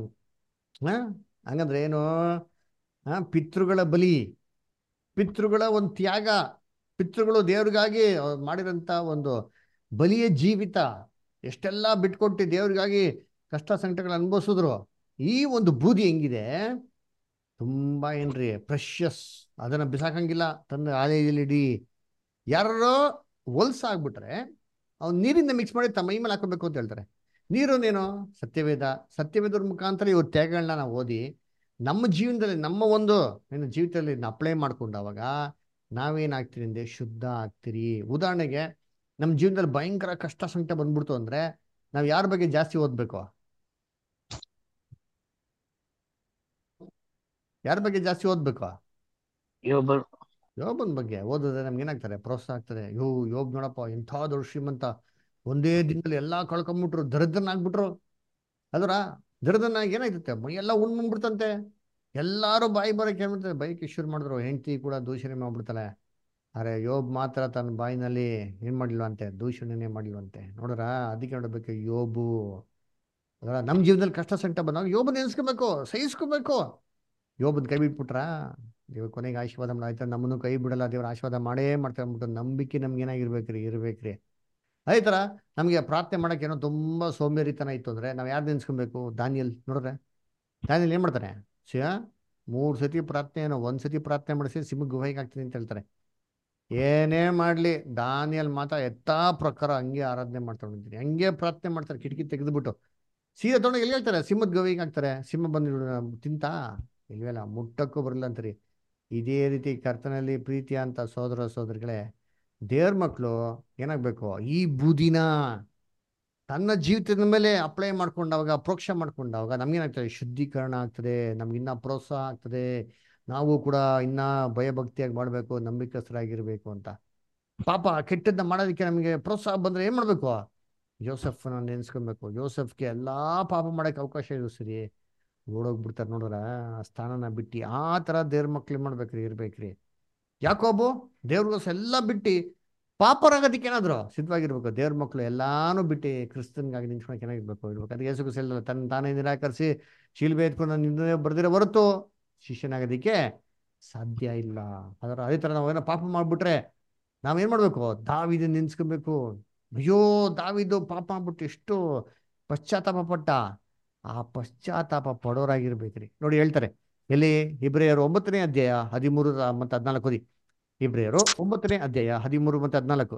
ಹಾ ಹಂಗಂದ್ರೆ ಏನು ಆ ಪಿತೃಗಳ ಬಲಿ ಪಿತೃಗಳ ಒಂದು ತ್ಯಾಗ ಪಿತೃಗಳು ದೇವ್ರಿಗಾಗಿ ಅವ್ರು ಮಾಡಿರೋಂಥ ಒಂದು ಬಲಿಯ ಜೀವಿತ ಎಷ್ಟೆಲ್ಲ ಬಿಟ್ಕೊಟ್ಟು ದೇವ್ರಿಗಾಗಿ ಕಷ್ಟ ಸಂಕಟಗಳು ಅನುಭವಿಸಿದ್ರು ಈ ಒಂದು ಬೂದಿ ಹೆಂಗಿದೆ ತುಂಬಾ ಏನ್ರಿ ಪ್ರೆಷಸ್ ಅದನ್ನ ಬಿಸಾಕಂಗಿಲ್ಲ ತಂದು ಆಲಯದಲ್ಲಿ ಇಡಿ ಯಾರೋ ಹೊಲ್ಸ ಆಗ್ಬಿಟ್ರೆ ಅವ್ನು ನೀರಿಂದ ಮಿಕ್ಸ್ ಮಾಡಿ ತಮ್ಮ ಮೈ ಮೇಲೆ ಹಾಕೋಬೇಕು ಅಂತ ಹೇಳ್ತಾರೆ ನೀರುನೇನು ಸತ್ಯವೇದ ಸತ್ಯವೇದರ ಮುಖಾಂತರ ಇವ್ರ ತ್ಯಾಗಗಳನ್ನ ನಾವು ಓದಿ ನಮ್ಮ ಜೀವನದಲ್ಲಿ ನಮ್ಮ ಒಂದು ಏನು ಜೀವಿತದಲ್ಲಿ ಅಪ್ಲೈ ಮಾಡ್ಕೊಂಡು ಅವಾಗ ನಾವೇನಾಗ್ತೀರಿ ಅಂದ್ರೆ ಶುದ್ಧ ಆಗ್ತೀರಿ ಉದಾಹರಣೆಗೆ ನಮ್ಮ ಜೀವನದಲ್ಲಿ ಭಯಂಕರ ಕಷ್ಟ ಸಂಕಟ ಬಂದ್ಬಿಡ್ತು ಅಂದ್ರೆ ನಾವು ಯಾರ ಬಗ್ಗೆ ಜಾಸ್ತಿ ಓದ್ಬೇಕು ಯಾರ ಬಗ್ಗೆ ಜಾಸ್ತಿ ಓದ್ಬೇಕು ಯೋಬರು ಯೋಬನ್ ಬಗ್ಗೆ ಓದಿದ್ರೆ ನಮ್ಗೆ ಏನಾಗ್ತಾರೆ ಪ್ರೋತ್ಸಾಹ ಆಗ್ತದೆ ಯೋ ಯೋಬ್ ನೋಡಪ್ಪ ಎಂಥ ದೊಡ್ಡ ಶ್ರೀಮಂತ ಒಂದೇ ದಿನದಲ್ಲಿ ಎಲ್ಲಾ ಕಳ್ಕೊಂಬಿಟ್ರು ದರಿದ್ರನಾಗ್ಬಿಟ್ರು ಅದರ ದರಿದ್ರನಾಗಿ ಏನಾಗ್ತತೆ ಮೈ ಎಲ್ಲ ಉಣ್ಬಿಡ್ತಂತೆ ಎಲ್ಲಾರು ಬಾಯಿ ಬರಕ್ಕೆ ಹೇಳ್ಬಿಡ್ತಾರೆ ಬೈಕ್ ಶುರು ಮಾಡಿದ್ರು ಹೆಂಡತಿ ಕೂಡ ದೂಷಣೆ ಮಾಡ್ಬಿಡ್ತಾಳೆ ಅರೆ ಯೋಬ್ ಮಾತ್ರ ತನ್ನ ಬಾಯಿನಲ್ಲಿ ಏನ್ ಮಾಡಿಲ್ವಂತೆ ದೂಷಣೆನೇ ಮಾಡಿಲ್ವಂತೆ ನೋಡ್ರ ಅದಕ್ಕೆ ನೋಡ್ಬೇಕು ಯೋಬು ಅದರ ನಮ್ಮ ಜೀವನದಲ್ಲಿ ಕಷ್ಟ ಸಂಕಟ ಬಂದಾಗ ಯೋಬನ್ ನೆನೆಸ್ಕೋಬೇಕು ಸಹಿಸ್ಕೋಬೇಕು ಯೋಬನ್ ಕೈ ಬಿಟ್ಬಿಟ್ರ ದೇವ್ರ ಕೊನೆಗೆ ಆಶೀರ್ವಾದ ಆಯ್ತಾ ನಮ್ಮನ್ನು ಕೈ ಬಿಡಲ್ಲ ದೇವ್ರ ಆಶೀರ್ವಾದ ಮಾಡೇ ಮಾಡ್ತಾರೆ ಅಂದ್ಬಿಟ್ಟು ನಂಬಿಕೆ ನಮ್ಗೆ ಏನಾಗಿರ್ಬೇಕ್ರಿ ಇರ್ಬೇಕ್ರಿ ಅದೇ ಥರ ನಮಗೆ ಪ್ರಾರ್ಥನೆ ಮಾಡಕ್ಕೆ ಏನೋ ತುಂಬಾ ಸೋಂಬೇರಿತನ ಇತ್ತು ಅಂದ್ರೆ ನಾವು ಯಾರು ನೆನ್ಸ್ಕೊಬೇಕು ದಾನಿಯಲ್ ನೋಡ್ರೆ ದಾನಿಯಲ್ ಏನ್ ಮಾಡ್ತಾನೆ ಶಿವ ಮೂರ್ ಸತಿ ಪ್ರಾರ್ಥನೆ ಏನೋ ಒಂದ್ ಸತಿ ಪ್ರಾರ್ಥನೆ ಮಾಡಿಸಿ ಸಿಮ್ ಗುಹೆಗೆ ಆಗ್ತೀನಿ ಅಂತ ಹೇಳ್ತಾರೆ ಏನೇ ಮಾಡ್ಲಿ ದಾನಿಯಲ್ ಮಾತ್ರ ಎತ್ತಾ ಪ್ರಕಾರ ಹಂಗೆ ಆರಾಧನೆ ಮಾಡ್ತಾರೆ ಅಂತೀನಿ ಹಂಗೆ ಪ್ರಾರ್ಥನೆ ಮಾಡ್ತಾರೆ ಕಿಟಕಿ ತೆಗೆದ್ಬಿಟ್ಟು ಸೀದಾ ತೊಗೊಂಡು ಎಲ್ಲಿ ಹೇಳ್ತಾರೆ ಸಿಂಹದ ಗವಿಗೆ ಹಾಕ್ತಾರೆ ಸಿಂಹ ಬಂದು ತಿಂತ ಇಲ್ವಲ್ಲ ಮುಟ್ಟಕ್ಕೂ ಬರಲ್ಲ ಅಂತೀರಿ ಇದೇ ರೀತಿ ಕರ್ತನಲ್ಲಿ ಪ್ರೀತಿ ಅಂತ ಸೋದರ ಸೋದರಿಗಳೇ ದೇವ್ರ ಮಕ್ಕಳು ಏನಾಗ್ಬೇಕು ಈ ಬೂದಿನ ತನ್ನ ಜೀವಿತದ ಮೇಲೆ ಅಪ್ಲೈ ಮಾಡ್ಕೊಂಡಾಗ ಪ್ರೋಕ್ಷ ಮಾಡ್ಕೊಂಡಾಗ ನಮ್ಗೇನಾಗ್ತದೆ ಶುದ್ಧೀಕರಣ ಆಗ್ತದೆ ನಮ್ಗಿನ್ನ ಪ್ರೋತ್ಸಾಹ ಆಗ್ತದೆ ನಾವು ಕೂಡ ಇನ್ನ ಭಯಭಕ್ತಿಯಾಗಿ ಮಾಡಬೇಕು ನಂಬಿಕಸ್ಥರಾಗಿರ್ಬೇಕು ಅಂತ ಪಾಪ ಕೆಟ್ಟದ್ನ ಮಾಡೋದಕ್ಕೆ ನಮಗೆ ಪ್ರೋತ್ಸಾಹ ಬಂದ್ರೆ ಏನ್ ಮಾಡ್ಬೇಕು ಜೋಸೆಫ್ನ ನೆನ್ಸ್ಕೊಬೇಕು ಜೋಸೆಫ್ಗೆ ಎಲ್ಲಾ ಪಾಪ ಮಾಡಕ್ಕೆ ಅವಕಾಶ ಇದೆ ಸರಿ ಓಡೋಗ್ಬಿಡ್ತಾರೆ ನೋಡ್ರ ಆ ಸ್ಥಾನನ ಬಿಟ್ಟು ಆ ತರ ದೇವ್ರ ಮಕ್ಳು ಏನ್ ಮಾಡ್ಬೇಕ್ರಿ ಇರ್ಬೇಕ್ರಿ ಯಾಕೋಬು ದೇವ್ರಿಗೋಸ್ ಎಲ್ಲ ಬಿಟ್ಟು ಪಾಪರಾಗೋದಕ್ಕೆ ಏನಾದ್ರು ಸಿದ್ಧವಾಗಿರ್ಬೇಕು ದೇವ್ರ ಮಕ್ಳು ಎಲ್ಲಾನು ಬಿಟ್ಟು ಕ್ರಿಸ್ತನ್ಗಾಗಿ ನಿಂತ್ಕೊಳಕ್ ಏನಾಗಿರ್ಬೇಕು ಇರ್ಬೇಕು ಅದಕ್ಕೆ ಯೇಸು ಕ್ರಿಸ್ತ ಎಲ್ಲ ತನ್ನ ತಾನೇ ನಿರಾಕರಿಸಿ ಶಿಲ್ಬೆ ಎತ್ಕೊಂಡು ನಿಂದನೆ ಬರ್ದಿರೋ ಹೊರತು ಶಿಷ್ಯನಾಗೋದಕ್ಕೆ ಸಾಧ್ಯ ಇಲ್ಲ ಅದರ ಅದೇ ಥರ ನಾವು ಏನೋ ಪಾಪ ಮಾಡಿಬಿಟ್ರೆ ನಾವೇನು ಮಾಡಬೇಕು ದಾವಿದ ನೆನ್ಸ್ಕೊಬೇಕು ಅಯ್ಯೋ ದಾವಿದು ಪಾಪ ಮಾಡ್ಬಿಟ್ಟು ಎಷ್ಟು ಪಶ್ಚಾತ್ತಾಪ ಪಟ್ಟ ಆ ಪಶ್ಚಾತ್ತಾಪ ಪಡೋರಾಗಿರ್ಬೇಕ್ರಿ ನೋಡಿ ಹೇಳ್ತಾರೆ ಎಲ್ಲಿ ಇಬ್ರಿಯರು ಒಂಬತ್ತನೇ ಅಧ್ಯಾಯ ಹದಿಮೂರು ಮತ್ತು ಹದಿನಾಲ್ಕು ಓದಿ ಇಬ್ರಿಯರು ಒಂಬತ್ತನೇ ಅಧ್ಯಾಯ ಹದಿಮೂರು ಮತ್ತು ಹದಿನಾಲ್ಕು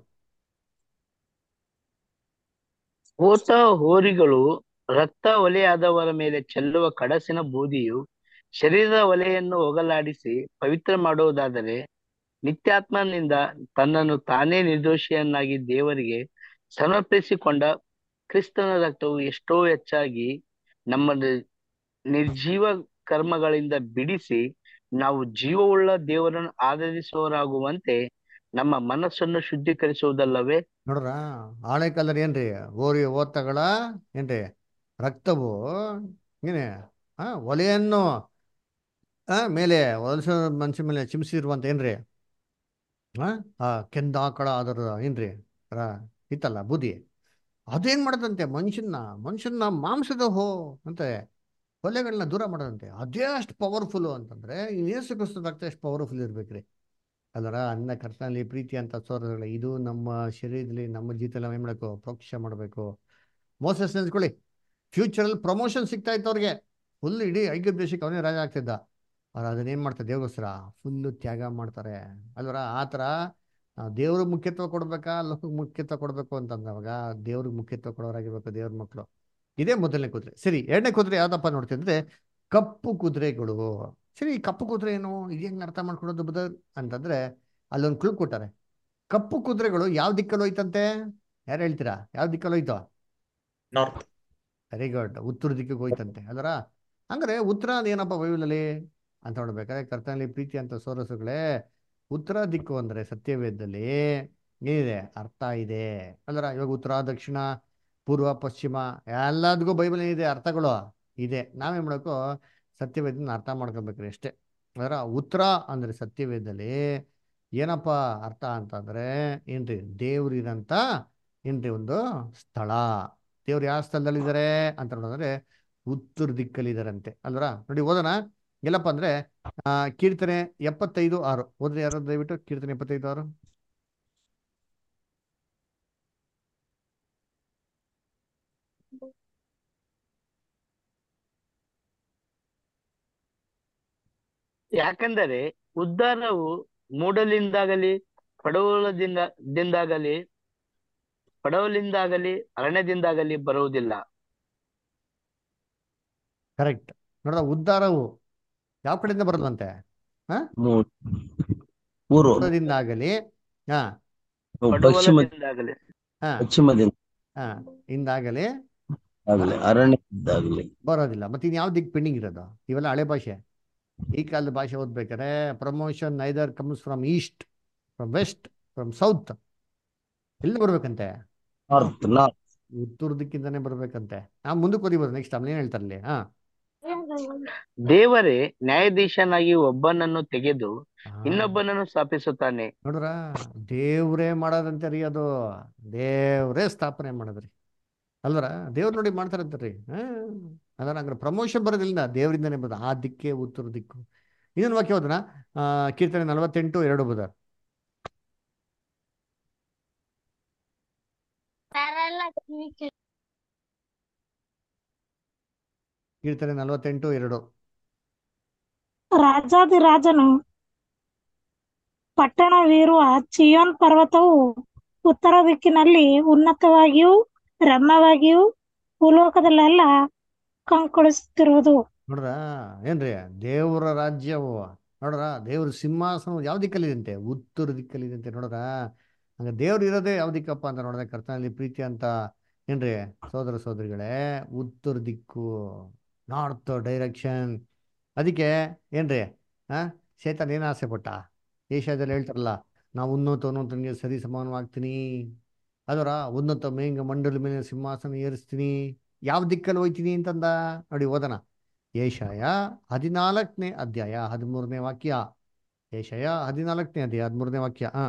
ಹೋತ ಹೋರಿಗಳು ರಕ್ತ ಒಲೆಯಾದವರ ಮೇಲೆ ಚೆಲ್ಲುವ ಕಡಸಿನ ಬೂದಿಯು ಶರೀರದ ಒಲೆಯನ್ನು ಹೋಗಲಾಡಿಸಿ ಪವಿತ್ರ ಮಾಡುವುದಾದರೆ ನಿತ್ಯಾತ್ಮನಿಂದ ತನ್ನನ್ನು ತಾನೇ ನಿರ್ದೋಷಿಯನ್ನಾಗಿ ದೇವರಿಗೆ ಸಮರ್ಪಿಸಿಕೊಂಡ ಕ್ರಿಸ್ತನ ರಕ್ತವು ಎಷ್ಟೋ ಹೆಚ್ಚಾಗಿ ನಮ್ಮ ನಿ- ನಿರ್ಜೀವ ಕರ್ಮಗಳಿಂದ ಬಿಡಿಸಿ ನಾವು ಜೀವವುಳ್ಳ ದೇವರನ್ನು ಆರಾಧಿಸುವವರಾಗುವಂತೆ ನಮ್ಮ ಮನಸ್ಸನ್ನು ಶುದ್ಧೀಕರಿಸುವುದಲ್ಲವೇ ನೋಡ್ರ ಹಳೆ ಕಾಲದಲ್ಲಿ ಏನ್ರಿ ಓರಿ ಓತಗಳ ಏನ್ರಿ ರಕ್ತವು ಏನೇ ಆ ಒಲೆಯನ್ನು ಆ ಮೇಲೆ ಹೊಲಸ ಮನುಷ್ಯ ಮೇಲೆ ಚಿಮ್ಸಿರುವಂತ ಏನ್ರಿ ಆ ಆ ಕೆಂದಾಕಳ ಅದರ ಏನ್ರಿ ರ- ಇತ್ತಲ್ಲ ಬೂದಿ ಅದೇನ್ ಮಾಡದಂತೆ ಮನುಷ್ಯನ ಮನುಷ್ಯನ ಮಾಂಸದ ಹೋ ಅಂತೆ ಕೊಲೆಗಳನ್ನ ದೂರ ಮಾಡೋದಂತೆ ಅದೇ ಅಷ್ಟು ಪವರ್ಫುಲ್ ಅಂತಂದ್ರೆ ಈ ಯೇಸು ಕ್ರಿಸ್ತದ ರಕ್ತ ಎಷ್ಟು ಪವರ್ಫುಲ್ ಇರ್ಬೇಕ್ರಿ ಅದರ ಅನ್ನ ಕರ್ತನಲ್ಲಿ ಪ್ರೀತಿ ಅಂತ ಸೋದರಗಳು ಇದು ನಮ್ಮ ಶರೀರದಲ್ಲಿ ನಮ್ಮ ಜೀವಿತದಲ್ಲಿ ನಾವು ಏನ್ ಮಾಡಬೇಕು ಪ್ರೋಕ್ಷ ಮಾಡಬೇಕು ಮೋಸಸ್ ನೆನ್ಸ್ಕೊಳ್ಳಿ ಫ್ಯೂಚರಲ್ಲಿ ಪ್ರಮೋಷನ್ ಸಿಗ್ತಾ ಇತ್ತು ಅವ್ರಿಗೆ ಫುಲ್ ಇಡೀ ಐಕ್ಯ ದೇಶಕ್ಕೆ ಅವನೇ ರಾಜ ಆಗ್ತಿದ್ದ ಅವ್ರು ಅದನ್ನೇನು ಮಾಡ್ತಾರೆ ದೇವಗೋಸ್ಕರ ಫುಲ್ಲು ತ್ಯಾಗ ಮಾಡ್ತಾರೆ ಅಲ್ವರ ಆ ಥರ ದೇವ್ರಿಗೆ ಮುಖ್ಯತ್ವ ಕೊಡ್ಬೇಕಾ ಲೋಕಕ್ಕೆ ಮುಖ್ಯತ್ವ ಕೊಡಬೇಕು ಅಂತಂದವಾಗ ದೇವ್ರಿಗೆ ಮುಖ್ಯತ್ವ ಕೊಡೋರಾಗಿರ್ಬೇಕು ದೇವ್ರ ಮಕ್ಕಳು ಇದೇ ಮೊದಲನೇ ಕುದುರೆ ಸರಿ ಎರಡನೇ ಕುದುರೆ ಯಾವ್ದಪ್ಪ ನೋಡ್ತಿದ್ರೆ ಕಪ್ಪು ಕುದುರೆಗಳು ಸರಿ ಈ ಕಪ್ಪು ಕುದುರೆ ಏನು ಇದು ಹೆಂಗ್ ಅರ್ಥ ಮಾಡ್ಕೊಡೋದು ಬದರ್ ಅಂತಂದ್ರೆ ಅಲ್ಲೊಂದು ಕ್ಲೂ ಕೊಟ್ಟಾರೆ ಕಪ್ಪು ಕುದುರೆಗಳು ಯಾವ ದಿಕ್ಕಲ್ಲಿ ಹೋಯ್ತಂತೆ ಯಾರು ಹೇಳ್ತೀರಾ ಯಾವ ದಿಕ್ಕಲ್ಲಿ ಹೋಯ್ತು ನಾರ್ತ್ ವೆರಿ ಗುಡ್ ಉತ್ತರ ದಿಕ್ಕಿಗೆ ಹೋಯ್ತಂತೆ ಅದರ ಹಂಗಾರೆ ಉತ್ತರ ಏನಪ್ಪ ಬೈಬಲಲ್ಲಿ ಅಂತ ನೋಡ್ಬೇಕಾದ್ರೆ ಕರ್ತನಲ್ಲಿ ಪ್ರೀತಿ ಅಂತ ಸೋರಸುಗಳೇ ಉತ್ತರ ದಿಕ್ಕು ಅಂದ್ರೆ ಸತ್ಯವೇದದಲ್ಲಿ ಏನಿದೆ ಅರ್ಥ ಇದೆ ಅಲ್ಲರ ಇವಾಗ ಉತ್ತರ ದಕ್ಷಿಣ ಪೂರ್ವ ಪಶ್ಚಿಮ ಎಲ್ಲದಕ್ಕೂ ಬೈಬಲ್ ಏನಿದೆ ಅರ್ಥಗಳು ಇದೆ ನಾವೇನ್ ಮಾಡಬೇಕು ಸತ್ಯವೇದನ ಅರ್ಥ ಮಾಡ್ಕೊಬೇಕ್ರಿ ಅಷ್ಟೇ ಅದರ ಉತ್ತರ ಅಂದ್ರೆ ಸತ್ಯವೇದದಲ್ಲಿ ಏನಪ್ಪ ಅರ್ಥ ಅಂತಂದ್ರೆ ಏನ್ರಿ ದೇವ್ರಿರಂತ ಏನ್ರಿ ಒಂದು ಸ್ಥಳ ದೇವ್ರು ಯಾವ ಸ್ಥಳದಲ್ಲಿದ್ದಾರೆ ಅಂತ ನೋಡಿದ್ರೆ ಉತ್ತರ ದಿಕ್ಕಲ್ಲಿದ್ದಾರಂತೆ ಅಲ್ವರ ನೋಡಿ ಓದೋಣ ಎಲ್ಲಪ್ಪ ಅಂದ್ರೆ ಆ ಕೀರ್ತನೆ ಎಪ್ಪತ್ತೈದು ಆರು ಓದ್ರಿ ಯಾರು ದಯವಿಟ್ಟು ಕೀರ್ತನೆ ಎಪ್ಪತ್ತೈದು ಆರು ಯಾಕಂದರೆ ಉದ್ಧಾರವು ಮೂಡಲಿಂದಾಗಲಿ ಪಡವಲದಿಂದ ದಿಂದಾಗಲಿ ಪಡವಲಿಂದಾಗಲಿ ಅರಣ್ಯದಿಂದಾಗಲಿ ಬರುವುದಿಲ್ಲ ಕರೆಕ್ಟ್ ನೋಡ್ದ ಉದ್ಧಾರವು ಯಾವ ಕಡೆಯಿಂದ ಬರೋದಂತೆ ಮೂರು ಪೂರ್ವ ಪೂರ್ವದಿಂದಾಗಲಿ ಹಾ ಪಶ್ಚಿಮ ಪಡವಲದಿಂದಾಗಲಿ ಹಾ ಪಶ್ಚಿಮದಿಂದ ಹಾ ಇಂದಾಗಲಿ ಆಗಲಿ ಅರಣ್ಯದಿಂದಾಗಲಿ ಬರೋದಿಲ್ಲ ಮತ್ತೆ ಇನ್ ಯಾವ ದಿಕ್ ಪೆಂಡಿಂಗ್ ಇರೋದು ಇವೆಲ್ಲ ಹಳೆ ಭಾಷೆ ಈ ಕಾಲದ ಭಾಷೆ ಓದ್ಬೇಕಾದ್ರೆ promotion neither comes from east from west from south ಎಲ್ಲಿ ಬರ್ಬೇಕಂತೆ ನಾರ್ತ್ ನಾರ್ತ್ ಉತ್ತರ ದಿಕ್ಕಿಂದಾನೇ ಬರ್ಬೇಕಂತೆ ನಾ ಮುಂದಕ್ಕೆ ಓದಿಬೋದು ನೆಕ್ಸ್ಟ್ ಆಮೇಲೆ ಏನ್ ಹೇಳ್ತಾರಲ್ಲಿ ಹಾ ದೇವರೇ ನ್ಯಾಯಾಧೀಶನಾಗಿ ಒಬ್ಬನನ್ನು ತೆಗೆದು ಹಾ. ಇನ್ನೊಬ್ಬನನ್ನು ಸ್ಥಾಪಿಸುತ್ತಾನೆ ನೋಡ್ರ ದೇವ್ರೇ ಮಾಡೋದಂತೆ ರೀ ಅದು ದೇವ್ರೇ ಸ್ಥಾಪನೆ ಮಾಡೋದ್ರಿ ಅಲ್ವರ ದೇವ್ರು ನೋಡಿ ಮಾಡ್ತಾರಂತಾರ್ರಿ ಹ್ಮ್ ಅದನ್ನ ಹಂಗಾರೆ ಪ್ರಮೋಷನ್ ಬರೋದಿಲ್ಲ ದೇವರಿಂದನೇ ಬರೋದು ಆ ದಿಕ್ಕೇ ಉತ್ತರ ದಿಕ್ಕು ಇನ್ನೊಂದು ವಾಕ್ಯ ಹೋದನ ಆ ಕೀರ್ತನೆ ನಲವತ್ತೆಂಟು ಎರಡು ಬುಧ ಕೀರ್ತನೆ ನಲವತ್ತೆಂಟು ಎರಡು ರಾಜಾದಿರಾಜನು ಪಟ್ಟಣವಿರುವ ಚಿಯೋನ್ ಪರ್ವತವು ಉತ್ತರ ದಿಕ್ಕಿನಲ್ಲಿ ಉನ್ನತವಾಗಿಯೂ ರಮ್ಯವಾಗಿಯೂ ಭೂಲೋಕದಲ್ಲೆಲ್ಲ ಕಂಗೊಳಿಸುತ್ತಿರುವುದು ನೋಡ್ರ ಏನ್ರಿ ದೇವರ ರಾಜ್ಯವು ನೋಡ್ರ ದೇವ್ರ ಸಿಂಹಾಸನ ಯಾವ ದಿಕ್ಕಲ್ಲಿದಂತೆ ಉತ್ತರ ದಿಕ್ಕಲ್ಲಿದಂತೆ ನೋಡ್ರ ಹಂಗ ದೇವ್ರು ಇರೋದೇ ಯಾವ ದಿಕ್ಕಪ್ಪ ಅಂತ ನೋಡಿದ್ರೆ ಕರ್ತನಲ್ಲಿ ಪ್ರೀತಿ ಅಂತ ಏನ್ರಿ ಸೋದರ ಸೋದರಿಗಳೇ ಉತ್ತರ ದಿಕ್ಕು ನಾರ್ತ್ ಡೈರೆಕ್ಷನ್ ಅದಕ್ಕೆ ಏನ್ರಿ ಆ ಶೇತಾನ್ ಏನ್ ಆಸೆ ಪಟ್ಟ ಏಷ್ಯಾದಲ್ಲಿ ಹೇಳ್ತಾರಲ್ಲ ನಾವು ಉನ್ನತ ಉನ್ನತನಿಗೆ ಸರಿ ಸಮಾನವಾಗ್ತೀನಿ ಅದರ ಉನ್ನತ ಮೇಂಗ ಮಂಡಲ ಮೇಲೆ ಸಿಂಹಾಸನ ಏರಿಸ್ತೀನಿ ಯಾವ ದಿಕ್ಕಲ್ಲಿ ಹೋಯ್ತೀನಿ ಅಂತಂದ ನೋಡಿ ಓದನ ಏಷಯ ಹದಿನಾಲ್ಕನೇ ಅಧ್ಯಾಯ ಹದಿಮೂರನೇ ವಾಕ್ಯ ಏಷಯ ಹದಿನಾಲ್ಕನೇ ಅಧ್ಯಾಯ ಹದಿಮೂರನೇ ವಾಕ್ಯ ಹಾ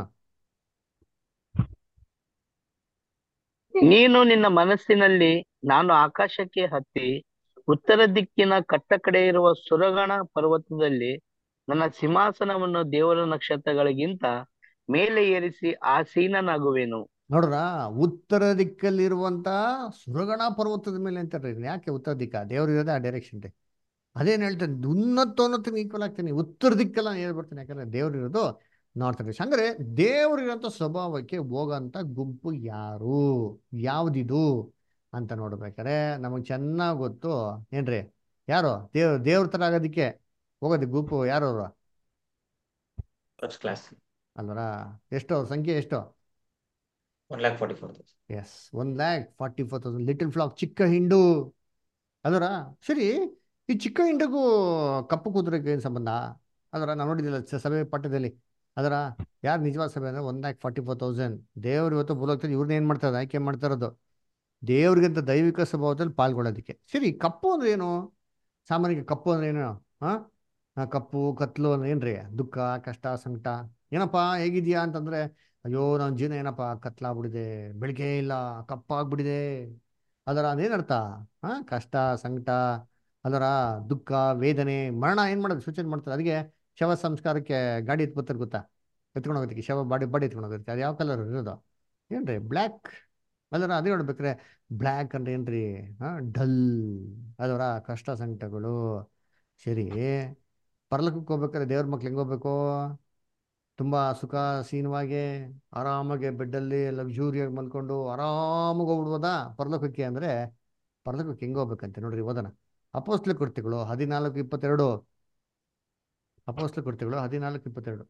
ನೀನು ನಿನ್ನ ಮನಸ್ಸಿನಲ್ಲಿ ನಾನು ಆಕಾಶಕ್ಕೆ ಹತ್ತಿ ಉತ್ತರ ದಿಕ್ಕಿನ ಕಟ್ಟ ಕಡೆ ಇರುವ ಸುರಗಣ ಪರ್ವತದಲ್ಲಿ ನನ್ನ ಸಿಂಹಾಸನವನ್ನು ದೇವರ ನಕ್ಷತ್ರಗಳಿಗಿಂತ ಮೇಲೆ ಏರಿಸಿ ಆಸೀನನಾಗುವೆನು ನೋಡ್ರ ಉತ್ತರ ದಿಕ್ಕಲ್ಲಿರುವಂತ ಸುರಗಣ ಪರ್ವತದ ಮೇಲೆ ಅಂತಾರೆ ಯಾಕೆ ಉತ್ತರ ದಿಕ್ಕ ದೇವ್ರು ಇರೋದೇ ಆ ಡೈರೆಕ್ಷನ್ ರೀ ಅದೇನು ಹೇಳ್ತಾನೆ ಉನ್ನತೋನ್ನತ ಈಕ್ವಲ್ ಆಗ್ತೀನಿ ಉತ್ತರ ದಿಕ್ಕಲ್ಲ ನಾನು ಬರ್ತೀನಿ ಯಾಕಂದ್ರೆ ದೇವ್ರು ಇರೋದು ನಾರ್ತ್ ಡೈರೆಕ್ಷನ್ ಅಂದ್ರೆ ದೇವ್ರು ಇರೋಂಥ ಸ್ವಭಾವಕ್ಕೆ ಹೋಗೋಂಥ ಗುಂಪು ಯಾರು ಯಾವ್ದಿದು ಅಂತ ನೋಡ್ಬೇಕಾರೆ ನಮಗೆ ಚೆನ್ನಾಗಿ ಗೊತ್ತು ಏನ್ರಿ ಯಾರು ದೇವ್ ದೇವ್ರ ಥರ ಆಗೋದಕ್ಕೆ ಹೋಗೋದು ಗುಂಪು ಯಾರು ಅವರು ಫಸ್ಟ್ ಕ್ಲಾಸ್ ಅಲ್ವರ ಎಷ್ಟು ಅವ್ರ ಸಂಖ್ಯೆ ಎಷ್ಟು one lakh forty four thousand yes one lakh forty four thousand little flock ಚಿಕ್ಕ ಹಿಂಡು ಅದರ ಸರಿ ಈ ಚಿಕ್ಕ ಹಿಂಡಿಗೂ ಕಪ್ಪು ಕುದುರೆಗೆ ಏನು ಸಂಬಂಧ ಅದರ ನಾವು ನೋಡಿದಿಲ್ಲ ಸ- ಸಭೆ ಪಟ್ಟದಲ್ಲಿ ಅದರ ಯಾರು ನಿಜವಾದ ಸಭೆ ಅಂದ್ರೆ one lakh forty four thousand ದೇವ್ರು ಇವತ್ತು ಭೂಲೋಕದಲ್ಲಿ ಇವ್ರನ್ನ ಏನು ಮಾಡ್ತಾರೆ ಆಯ್ಕೆ ಮಾಡ್ತಾ ಇರೋದು ದೇವ್ರಿಗಿಂತ ದೈವಿಕ ಸ್ವಭಾವದಲ್ಲಿ ಪಾಲ್ಗೊಳ್ಳೋದಕ್ಕೆ ಸರಿ ಕಪ್ಪು ಅಂದ್ರೆ ಏನು ಸಾಮಾನ್ಯಕ್ಕೆ ಕಪ್ಪು ಅಂದ್ರೆ ಏನು ಹಾಂ ಕಪ್ಪು ಕತ್ಲು ಅಂದ್ರೆ ಏನ್ರಿ ದುಃಖ ಕಷ್ಟ ಸಂಕಟ ಏನಪ್ಪ ಹೇಗಿದ್ಯಾ ಅಂತಂದ್ರೆ ಅಯ್ಯೋ ನನ್ನ ಜೀವನ ಏನಪ್ಪ ಕತ್ಲಾಗ್ಬಿಟ್ಟಿದೆ ಬೆಳಗ್ಗೆ ಇಲ್ಲ ಕಪ್ಪಾಗ್ಬಿಟ್ಟಿದೆ ಅದರ ಅದೇನರ್ಥ ಹಾ ಕಷ್ಟ ಸಂಕಟ ಅದರ ದುಃಖ ವೇದನೆ ಮರಣ ಏನ್ ಮಾಡೋದು ಸೂಚನೆ ಮಾಡ್ತಾರೆ ಅದಕ್ಕೆ ಶವ ಸಂಸ್ಕಾರಕ್ಕೆ ಗಾಡಿ ಎತ್ಕೊತಾರೆ ಗೊತ್ತಾ ಎತ್ಕೊಂಡು ಹೋಗೋದಕ್ಕೆ ಶವ ಬಾಡಿ ಬಾಡಿ ಎತ್ಕೊಂಡು ಹೋಗೋದಕ್ಕೆ ಅದು ಯಾವ ಕಲರ್ ಇರೋದು ಏನ್ರಿ ಬ್ಲ್ಯಾಕ್ ಅದರ ಅದೇ ನೋಡ್ಬೇಕ್ರೆ ಬ್ಲ್ಯಾಕ್ ಅಂದ್ರೆ ಏನ್ರಿ ಹಾ ಡಲ್ ಅದರ ಕಷ್ಟ ಸಂಕಟಗಳು ಸರಿ ಪರ್ಲಕಕ್ಕೆ ಹೋಗ್ಬೇಕಾದ್ರೆ ದೇವ್ರ ಮಕ್ಳು ಹೆಂಗ್ ಹೋಗ್ಬೇಕು ತುಂಬ ಸುಖ ಸೀನವಾಗಿ ಆರಾಮಾಗಿ ಬೆಡ್ಡಲ್ಲಿ ಲಕ್ಸುರಿಯಾಗಿ ಮಲ್ಕೊಂಡು ಆರಾಮಾಗಿ ಹೋಗ್ಬಿಡ್ಬೋದಾ ಪರಲೋಕಕ್ಕೆ ಅಂದರೆ ಪರಲೋಕಕ್ಕೆ ಹೆಂಗೆ ಹೋಗ್ಬೇಕಂತೆ ನೋಡ್ರಿ ಓದೋಣ ಅಪೋಸ್ಲ ಕೃತ್ಯಗಳು ಹದಿನಾಲ್ಕು ಇಪ್ಪತ್ತೆರಡು ಅಪೋಸ್ಲ ಕೃತ್ಯಗಳು ಹದಿನಾಲ್ಕು ಇಪ್ಪತ್ತೆರಡು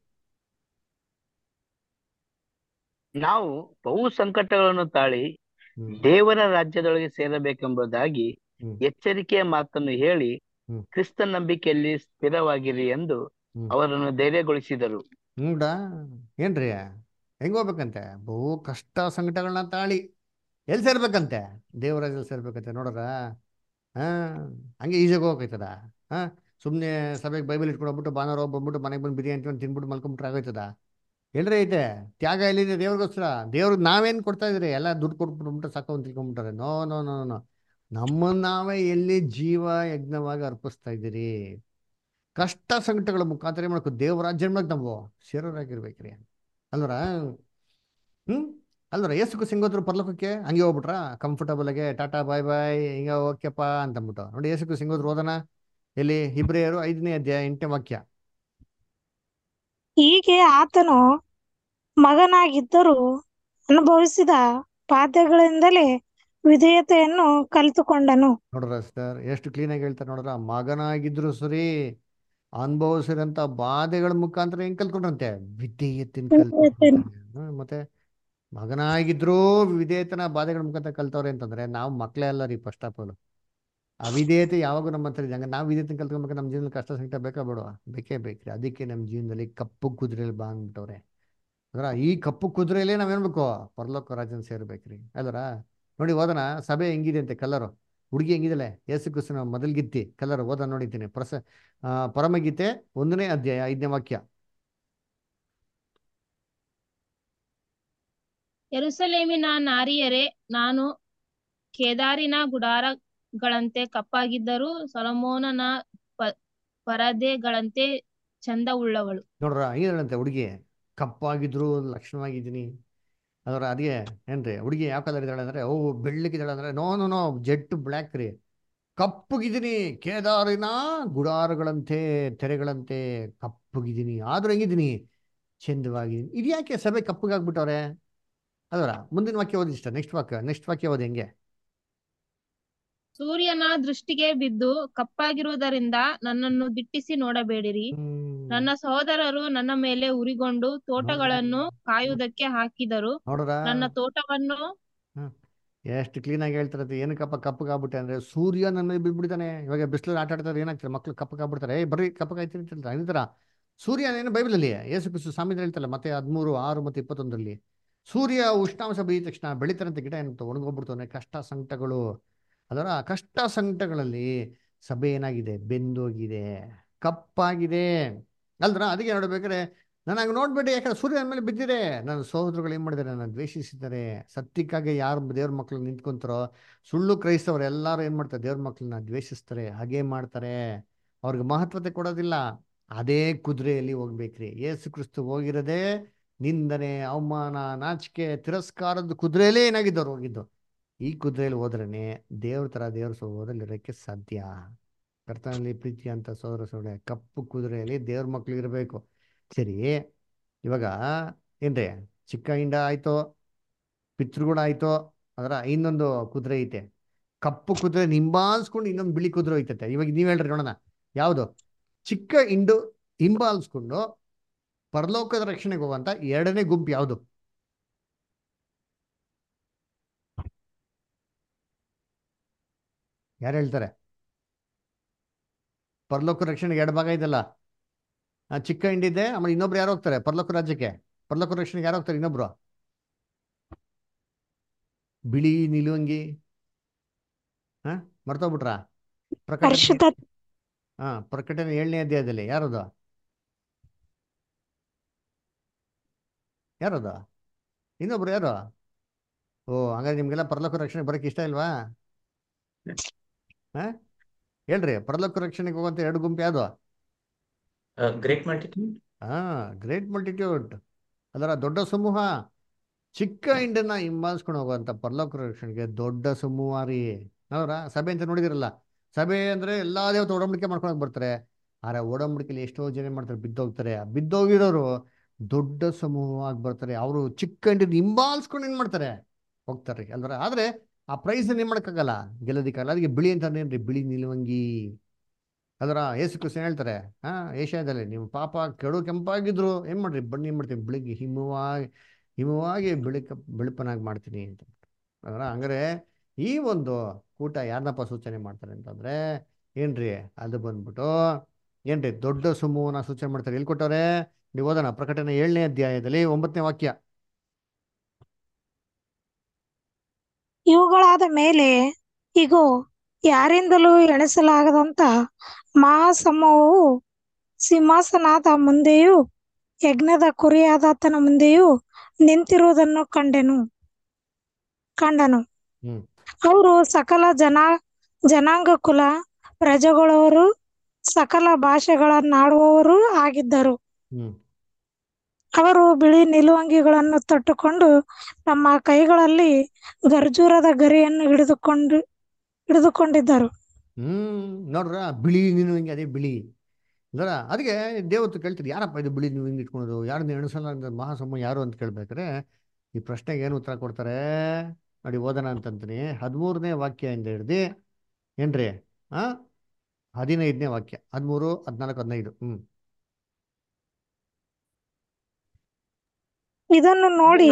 ನಾವು ಬಹು ಸಂಕಟಗಳನ್ನು ತಾಳಿ ಹ್ಮ್ ದೇವರ ರಾಜ್ಯದೊಳಗೆ ಸೇರಬೇಕೆಂಬುದಾಗಿ ಹ್ಮ್ ಎಚ್ಚರಿಕೆಯ ಮಾತನ್ನು ಹೇಳಿ ಹ್ಮ್ ಕ್ರಿಸ್ತ ನಂಬಿಕೆಯಲ್ಲಿ ಸ್ಥಿರವಾಗಿರಿ ಎಂದು ಹ್ಮ್ ಅವರನ್ನು ಧೈರ್ಯಗೊಳಿಸಿದರು ಹ್ಞೂಡಾ ಏನ್ರಿ ಹೆಂಗ್ ಹೋಗ್ಬೇಕಂತೆ ಬಹು ಕಷ್ಟ ಸಂಕಟಗಳನ್ನ ತಾಳಿ ಎಲ್ಲಿ ಸೇರ್ಬೇಕಂತೆ ದೇವರಾಜಲ್ಲಿ ಸೇರ್ಬೇಕಂತೆ ನೋಡ್ರ ಹಾ ಹಂಗೆ ಈಜಿಯಾಗಿ ಹೋಗೈತದ ಹಾ ಸುಮ್ಮನೆ ಸಭೆಗೆ ಬೈಬಲ್ ಇಟ್ಕೊಂಡು ಹೋಗ್ಬಿಟ್ಟು ಭಾನುವಾರ ಹೋಗಿ ಬಂದ್ಬಿಟ್ಟು ಮನೆಗೆ ಬಂದು ಬಿರಿಯಾನಿ ತಿಂದು ತಿನ್ಬಿಟ್ಟು ಮಲ್ಕೊಂಬಿಟ್ರೆ ಆಗೋಯ್ತದ ಎಲ್ರಿ ಐತೆ ತ್ಯಾಗ ಎಲ್ಲಿದೆ ದೇವ್ರಿಗೋಸ್ಕರ ದೇವ್ರಿಗೆ ನಾವೇನು ಕೊಡ್ತಾ ಇದ್ರಿ ಎಲ್ಲ ದುಡ್ಡು ಕೊಟ್ಬಿಟ್ಬಿಟ್ಟು ಸಾಕು ಅಂತ ತಿಳ್ಕೊಂಬಿಟ್ಟಾರೆ ನೋ ನೋ ನೋ ನೋ ನಮ್ಮನ್ನ ನಾವೇ ಎಲ್ಲಿ ಜೀವ ಯಜ್ಞವಾಗಿ ಅರ್ಪಿಸ್ತಾ ಇದ್ದೀರಿ ಕಷ್ಟ ಸಂಕಟಗಳ ಮುಖಾಂತರ ಏನ್ ಮಾಡ್ಕೊ ದೇವರ ಜನ್ಮಕ್ಕೆ ನಾವು ಸೇರೋರಾಗಿರ್ಬೇಕ್ರಿ ಅಲ್ವರ ಹ್ಮ್ ಅಲ್ವರ ಏಸುಕು ಸಿಂಗೋದ್ರು ಪರ್ಲೋಕಕ್ಕೆ ಹಂಗೆ ಹೋಗ್ಬಿಟ್ರಾ ಕಂಫರ್ಟಬಲ್ ಆಗಿ ಟಾಟಾ ಬಾಯ್ ಬಾಯ್ ಹಿಂಗ ಓಕೆಪ್ಪ ಅಂತ ಅಂದ್ಬಿಟ್ಟು ನೋಡಿ ಏಸುಕು ಸಿಂಗೋದ್ರು ಓದೋಣ ಎಲ್ಲಿ ಇಬ್ರಿಯರು ಐದನೇ ಅಧ್ಯಾಯ ಎಂಟನೇ ವಾಕ್ಯ ಹೀಗೆ ಆತನು ಮಗನಾಗಿದ್ದರೂ ಅನುಭವಿಸಿದ ಬಾಧೆಗಳಿಂದಲೇ ವಿಧೇಯತೆಯನ್ನು ಕಲಿತುಕೊಂಡನು ನೋಡ್ರ ಸರ್ ಎಷ್ಟು ಕ್ಲೀನಾಗಿ ಹೇಳ್ತಾರೆ ನೋಡ್ರ ಮಗನಾಗಿದ್ರು ಸರಿ ಅನುಭವಿಸಿರಂತ ಬಾಧೆಗಳ ಮುಖಾಂತರ ಹೆಂಗ್ ಕಲ್ತ್ಕೊಂಡ್ರಂತೆ ವಿಧೇಯತೆನ ವಿಧೇಯತೆನ. ಕಲ್ತ್ಕೊಂಡ್ರಂತೆ ಹ್ಮ್, ಮತ್ತೆ ಮಗನಾಗಿದ್ರು ವಿಧೇಯತನ ಬಾಧೆಗಳ ಮುಖಾಂತರ ಕಲ್ತವ್ರೆ ಅಂತಂದ್ರೆ ನಾವು ಮಕ್ಕಳೇ ಅಲ್ಲ ರೀ ಫಸ್ಟ್ ಆಫ್ ಆಲ್ ಅವಿಧೇಯತೆ ಯಾವಾಗೂ ನಮ್ಮ ಹತ್ರ ಇದೆ ಹಂಗ ನಾವು ವಿಧೇಯತೆ ಕಲ್ತ್ಕೊಬೇಕು ನಮ್ಮ ಜೀವನದಲ್ಲಿ ಕಷ್ಟ ಸಂಕಟ ಬೇಕಾ ಬೇಡವಾ ಬೇಕೇ ಬೇಕ್ರಿ ಅದಕ್ಕೆ ನಮ್ಮ ಜೀವನದಲ್ಲಿ ಕಪ್ಪು ಕುದುರೆಯಲ್ಲಿ ಬಾಂದ್ಬಿಟ್ಟವ್ರೆ ಅದರ ಈ ಕಪ್ಪು ಕುದುರೆಯಲ್ಲೇ ನಾವೇನ್ಬೇಕು ಪರಲೋಕ ರಾಜನ ಸೇರ್ಬೇಕ್ರಿ ಅಲ್ವರ ನೋಡಿ ಓದೋಣ ಸಭೆ ಹೆಂಗಿದೆ ಅಂತೆ ಕಲರು ಹುಡುಗಿ ಹೆಂಗಿದಲೆ ಯೇಸು ಕ್ರಿಸ್ತನ ಮೊದಲ್ಗಿತ್ತಿ ಕಲರ್ ಓದ ನೋಡಿದ್ದೀನಿ ಪ್ರಸ ಆ, ಪರಮಗೀತೆ ಒಂದನೇ ಅಧ್ಯಾಯ ಐದನೇ ವಾಕ್ಯ ಯೆರೂಸಲೇಮಿನ ನಾರಿಯರೇ ನಾನು ಕೇದಾರಿನ ಗುಡಾರಗಳಂತೆ ಕಪ್ಪಾಗಿದ್ದರೂ ಸೊಲೊಮೋನನ ಪ- ಪರದೆಗಳಂತೆ ಚಂದವುಳ್ಳವಳು ನೋಡ್ರ ಹಿಂಗಿದಳಂತೆ ಹುಡುಗಿ ಕಪ್ಪಾಗಿದ್ರು ಲಕ್ಷಣವಾಗಿದ್ದೀನಿ ಅದರ ಅದೇ ಏನ್ರಿ ಹುಡುಗಿ ಯಾವ ಕಲರ್ ಇದ್ದಾಳೆ ಅಂದ್ರೆ ಓ ಬೆಳ್ಳಗಿದ್ದಾಳೆ ಅಂದ್ರೆ no no no jet black ರೀ ಕಪ್ಪಗಿದ್ದೀನಿ ಕೇದಾರಿನ ಗುಡಾರಗಳಂತೆ ತೆರೆಗಳಂತೆ ಕಪ್ಪಗಿದ್ದೀನಿ ಆದ್ರೂ ಹೆಂಗಿದ್ದೀನಿ ಚಂದವಾಗಿದ್ದೀನಿ ಇದು ಯಾಕೆ ಸಭೆ ಕಪ್ಪಗಾಗ್ಬಿಟ್ಟವ್ರೆ ಅದರ ಮುಂದಿನ ವಾಕ್ಯ ಓದಿ ಇಷ್ಟ ನೆಕ್ಸ್ಟ್ ವಾಕ್ಯ ನೆಕ್ಸ್ಟ್ ವಾಕ್ಯ ಓದಿ ಹೆಂಗೆ ಸೂರ್ಯನ ದೃಷ್ಟಿಗೆ ಬಿದ್ದು ಕಪ್ಪಾಗಿರುವುದರಿಂದ ನನ್ನನ್ನು ದಿಟ್ಟಿಸಿ ನೋಡಬೇಡಿರಿ ಹ್ಮ್. ನನ್ನ ಸಹೋದರರು ನನ್ನ ಮೇಲೆ ಉರಿಗೊಂಡು ತೋಟಗಳನ್ನು ಕಾಯುವುದಕ್ಕೆ ಹಾಕಿದರು ನೋಡ್ರ ನನ್ನ ತೋಟವನ್ನು ಎಷ್ಟು ಕ್ಲೀನಾಗಿ ಹೇಳ್ತಾರೆ ಏನಕ್ಕಪ್ಪ ಕಪ್ಪಗಾಗ್ಬಿಟ್ಟೆ ಅಂದ್ರೆ ಸೂರ್ಯ ನನ್ನ ಮೇಲೆ ಬಿದ್ಬಿಡ್ತಾನೆ ಇವಾಗ ಬಿಸಿಲಲ್ಲಿ ಆಟ ಆಡ್ತಾರೆ ಏನಾಗ್ತಾರೆ ಮಕ್ಳು ಕಪ್ಪಗಾಗ್ಬಿಡ್ತಾರೆ ಏ ಬರ್ರಿ ಕಪ್ಪಗಾಯ್ತೀನಿ ಅಂತ ಅದೇ ಥರ ಸೂರ್ಯ ಏನು ಬೈಬಲಲ್ಲಿ ಯೇಸು ಕ್ರಿಸ್ತು ಸಾಮಿದ ಹೇಳ್ತಲ್ಲ ಮತ್ತೆ ಹದಿಮೂರು ಆರು ಮತ್ತು ಇಪ್ಪತ್ತೊಂದರಲ್ಲಿ ಸೂರ್ಯ ಉಷ್ಣಾಂಶ ಬೈದ ತಕ್ಷಣ ಬೆಳಿತಾರಂತ ಗಿಡ ಏನಂತ ಒಣಗೋಗ್ಬಿಡ್ತಾನೆ ಕಷ್ಟ ಸಂಕಟಗಳು ಅದರ ಕಷ್ಟ ಸಂಕಟಗಳಲ್ಲಿ ಸಭೆ ಏನಾಗಿದೆ ಬೆಂದೋಗಿದೆ ಕಪ್ಪಾಗಿದೆ ಅಲ್ದ್ರ ಅದಕ್ಕೆ ನೋಡ್ಬೇಕಾದ್ರೆ ನಾನು ಹಂಗೆ ನೋಡ್ಬೇಡಿ ಯಾಕಂದ್ರೆ ಸೂರ್ಯ ನನ್ನ ಮೇಲೆ ಬಿದ್ದಿದೆ ನನ್ನ ಸಹೋದರಗಳು ಏನು ಮಾಡಿದ್ದಾರೆ ನನ್ನ ದ್ವೇಷಿಸಿದ್ದಾರೆ ಸತ್ಯಕ್ಕಾಗಿ ಯಾರು ದೇವ್ರ ಮಕ್ಳು ನಿಂತ್ಕೊಂತಾರೋ ಸುಳ್ಳು ಕ್ರೈಸ್ತವರು ಎಲ್ಲರೂ ಏನು ಮಾಡ್ತಾರೆ ದೇವ್ರ ಮಕ್ಳನ್ನ ದ್ವೇಷಿಸ್ತಾರೆ ಹಾಗೆ ಮಾಡ್ತಾರೆ ಅವ್ರಿಗೆ ಮಹತ್ವತೆ ಕೊಡೋದಿಲ್ಲ ಅದೇ ಕುದುರೆಯಲ್ಲಿ ಹೋಗ್ಬೇಕ್ರಿ ಯೇಸು ಕ್ರಿಸ್ತು ಹೋಗಿರೋದೇ ನಿಂದನೆ ಅವಮಾನ ನಾಚಿಕೆ ತಿರಸ್ಕಾರದ ಕುದುರೆಯಲ್ಲೇ ಏನಾಗಿದ್ದವ್ರು ಹೋಗಿದ್ದು ಈ ಕುದುರೆಯಲ್ಲಿ ಹೋದ್ರೇನೆ ದೇವ್ರ ತರ ದೇವ್ರ ಸ್ವಭಾವದಲ್ಲಿ ಇರೋಕ್ಕೆ ಸಾಧ್ಯ ಕರ್ತನಲ್ಲಿ ಪ್ರೀತಿ ಅಂತ ಸೋದರ ಸೋಳೆ ಕಪ್ಪು ಕುದುರೆಯಲ್ಲಿ ದೇವ್ರ ಮಕ್ಳು ಇರಬೇಕು ಸರಿ ಇವಾಗ ಏನ್ರಿ ಚಿಕ್ಕ ಹಿಂಡ ಆಯ್ತು ಪಿತೃಗುಣ ಆಯ್ತು ಅದರ ಇನ್ನೊಂದು ಕುದುರೆ ಐತೆ ಕಪ್ಪು ಕುದುರೆ ಹಿಂಬಾಲಿಸ್ಕೊಂಡು ಇನ್ನೊಂದು ಬಿಳಿ ಕುದುರೆ ಐತತೆ ಇವಾಗ ನೀವ್ ಹೇಳ್ರಿ ನೋಡೋಣ ಯಾವುದು ಚಿಕ್ಕ ಹಿಂಡು ಹಿಂಬಾಲಿಸ್ಕೊಂಡು ಪರಲೋಕದ ರಕ್ಷಣೆಗೆ ಹೋಗುವಂತ ಎರಡನೇ ಗುಂಪು ಯಾವುದು ಯಾರು ಹೇಳ್ತಾರೆ ಪರಲೋಕ ರಕ್ಷಣೆಗೆ ಎರಡು ಭಾಗ ಇದೆಲ್ಲ ಆ ಚಿಕ್ಕ ಹಿಂಡಿದೆ ಆಮೇಲೆ ಇನ್ನೊಬ್ರು ಯಾರು ಹೋಗ್ತಾರೆ ಪರಲೋಕ ರಾಜ್ಯಕ್ಕೆ ಪರಲೋಕ ರಕ್ಷಣೆಗೆ ಯಾರು ಹೋಗ್ತಾರೆ ಇನ್ನೊಬ್ರು ಬಿಳಿ ನಿಲುವಂಗಿ ಹಾ ಮರ್ತೋಗ್ಬಿಟ್ರ ಪ್ರಕಟಣೆ ಪರಿಶುದ್ಧ ಹಾ ಪ್ರಕಟಣೆ ಏಳನೇ ಅಧ್ಯಾಯದಲ್ಲಿ ಯಾರದು ಯಾರದು ಇನ್ನೊಬ್ರು ಯಾರು ಓ ಹಂಗಾರೆ ನಿಮ್ಗೆಲ್ಲ ಪರಲೋಕ ರಕ್ಷಣೆ ಬರಕ್ಕೆ ಇಷ್ಟ ಇಲ್ವಾ ಹಾ ಹೇಳ್ರಿ ಪರಲೋಕ ರಕ್ಷಣೆಗೆ ಹೋಗುವಂತ ಎರಡು ಗುಂಪು ಯಾವುದು ಗ್ರೇಟ್ ಮಲ್ಟಿಟ್ಯೂಡ್ ಹಾ ಗ್ರೇಟ್ ಮಲ್ಟಿಟ್ಯೂಡ್ ಅದರ ದೊಡ್ಡ ಸಮೂಹ ಚಿಕ್ಕ ಹಿಂಡನ್ನ ಹಿಂಬಾಲಿಸ್ಕೊಂಡು ಹೋಗುವಂತ ಪರಲೋಕ ರಕ್ಷಣೆಗೆ ದೊಡ್ಡ ಸಮೂಹ ರೀ ಅವರ ಸಭೆ ಅಂತ ನೋಡಿದಿರಲ್ಲ ಸಭೆ ಅಂದ್ರೆ ಎಲ್ಲಾ ದೇವತೆ ಒಡಂಬಡಿಕೆ ಮಾಡ್ಕೊಳಕ್ ಬರ್ತಾರೆ ಆದ್ರೆ ಒಡಂಬಡಿಕೆಲಿ ಎಷ್ಟೋ ಜನ ಏನ್ ಮಾಡ್ತಾರೆ ಬಿದ್ದೋಗ್ತಾರೆ ಆ ಬಿದ್ದೋಗಿರೋರು ದೊಡ್ಡ ಸಮೂಹವಾಗಿ ಬರ್ತಾರೆ ಅವರು ಚಿಕ್ಕ ಹಿಂಡಿನ ಹಿಂಬಾಲಿಸ್ಕೊಂಡು ಏನ್ ಮಾಡ್ತಾರೆ ಹೋಗ್ತಾರೆ ಅಲ್ವರ ಆದ್ರೆ ಆ ಪ್ರೈಸ್ ಏನ್ ಮಾಡಕ್ಕಾಗಲ್ಲ ಗೆಲ್ಲೋದಿಕ್ಕಲ್ಲ ಅದಕ್ಕೆ ಬಿಳಿ ಅಂತ ಏನ್ರಿ ಬಿಳಿ ನಿಲುವಂಗಿ ಅದರ ಏಸು ಕೃಷ್ಣ ಹೇಳ್ತಾರೆ ಹಾ ಏಷ್ಯಾದಲ್ಲಿ ನೀವು ಪಾಪ ಕೆಡು ಕೆಂಪಾಗಿದ್ರು ಏನ್ ಮಾಡ್ರಿ ಬನ್ನಿ ಏನ್ ಮಾಡ್ತೀನಿ ಬೆಳಿಗ್ಗೆ ಹಿಮವಾಗಿ ಹಿಮವಾಗಿ ಬೆಳಕ ಬೆಳಪನಾಗಿ ಮಾಡ್ತೀನಿ ಅಂತ ಅದರ ಹಂಗಾರೆ ಈ ಒಂದು ಕೂಟ ಯಾರನ್ನಪ್ಪ ಸೂಚನೆ ಮಾಡ್ತಾರೆ ಅಂತಂದ್ರೆ ಏನ್ರಿ ಅದು ಬಂದ್ಬಿಟ್ಟು ಏನ್ರಿ ದೊಡ್ಡ ಸಮೂಹನ ಸೂಚನೆ ಮಾಡ್ತಾರೆ ಎಲ್ಲಿ ಕೊಟ್ಟವ್ರೆ ನೀವು ಓದೋಣ ಪ್ರಕಟಣೆ ಏಳನೇ ಅಧ್ಯಾಯದಲ್ಲಿ ಒಂಬತ್ತನೇ ವಾಕ್ಯ ಇವುಗಳಾದ ಮೇಲೆ ಇಗೋ ಯಾರಿಂದಲೂ ಎಣಿಸಲಾಗದಂತ ಮಹಾಸಮೂಹವು ಸಿಂಹಾಸನಾದ ಮುಂದೆಯೂ ಯಜ್ಞದ ಕುರಿಯಾದಾತನ ಮುಂದೆಯೂ ನಿಂತಿರುವುದನ್ನು ಕಂಡೆನು ಕಂಡನು ಹ್ಮ್ ಅವರು ಸಕಲ ಜನ ಜನಾಂಗ ಕುಲ ಪ್ರಜೆಗಳವರು ಸಕಲ ಭಾಷೆಗಳನ್ನಾಡುವವರು ಆಗಿದ್ದರು ಹ್ಮ್ ಅವರು ಬಿಳಿ ನಿಲುವಂಗಿಗಳನ್ನು ತೊಟ್ಟುಕೊಂಡು ತಮ್ಮ ಕೈಗಳಲ್ಲಿ ಗರ್ಜೂರದ ಗರಿಯನ್ನು ಹಿಡಿದುಕೊಂಡು ಹಿಡಿದುಕೊಂಡಿದ್ದರು ಹ್ಮ್ ನೋಡ್ರ ಬಿಳಿ ನೀನು ಹಿಂಗೆ ಅದೇ ಬಿಳಿ ಅಂದ್ರ ಅದಕ್ಕೆ ದೇವತ್ತು ಕೇಳ್ತೀರಿ ಯಾರಪ್ಪ ಇದು ಬಿಳಿ ನೀವು ಹಿಂಗೆ ಇಟ್ಕೊಳೋದು ಯಾರನ್ನ ಎಣಿಸಲ್ಲ ಅಂದ್ರೆ ಮಹಾಸಮ ಯಾರು ಅಂತ ಕೇಳ್ಬೇಕಾರೆ ಈ ಪ್ರಶ್ನೆಗೆ ಏನು ಉತ್ತರ ಕೊಡ್ತಾರೆ ನೋಡಿ ಓದೋಣ ಅಂತಂತೀನಿ ಹದಿಮೂರನೇ ವಾಕ್ಯದಿಂದ ಹಿಡ್ದು ಏನ್ರಿ ಆ ಹದಿನೈದನೇ ವಾಕ್ಯ ಹದಿಮೂರು ಹದಿನಾಲ್ಕು ಹದಿನೈದು ಹ್ಮ್ ಇದನ್ನು ನೋಡಿ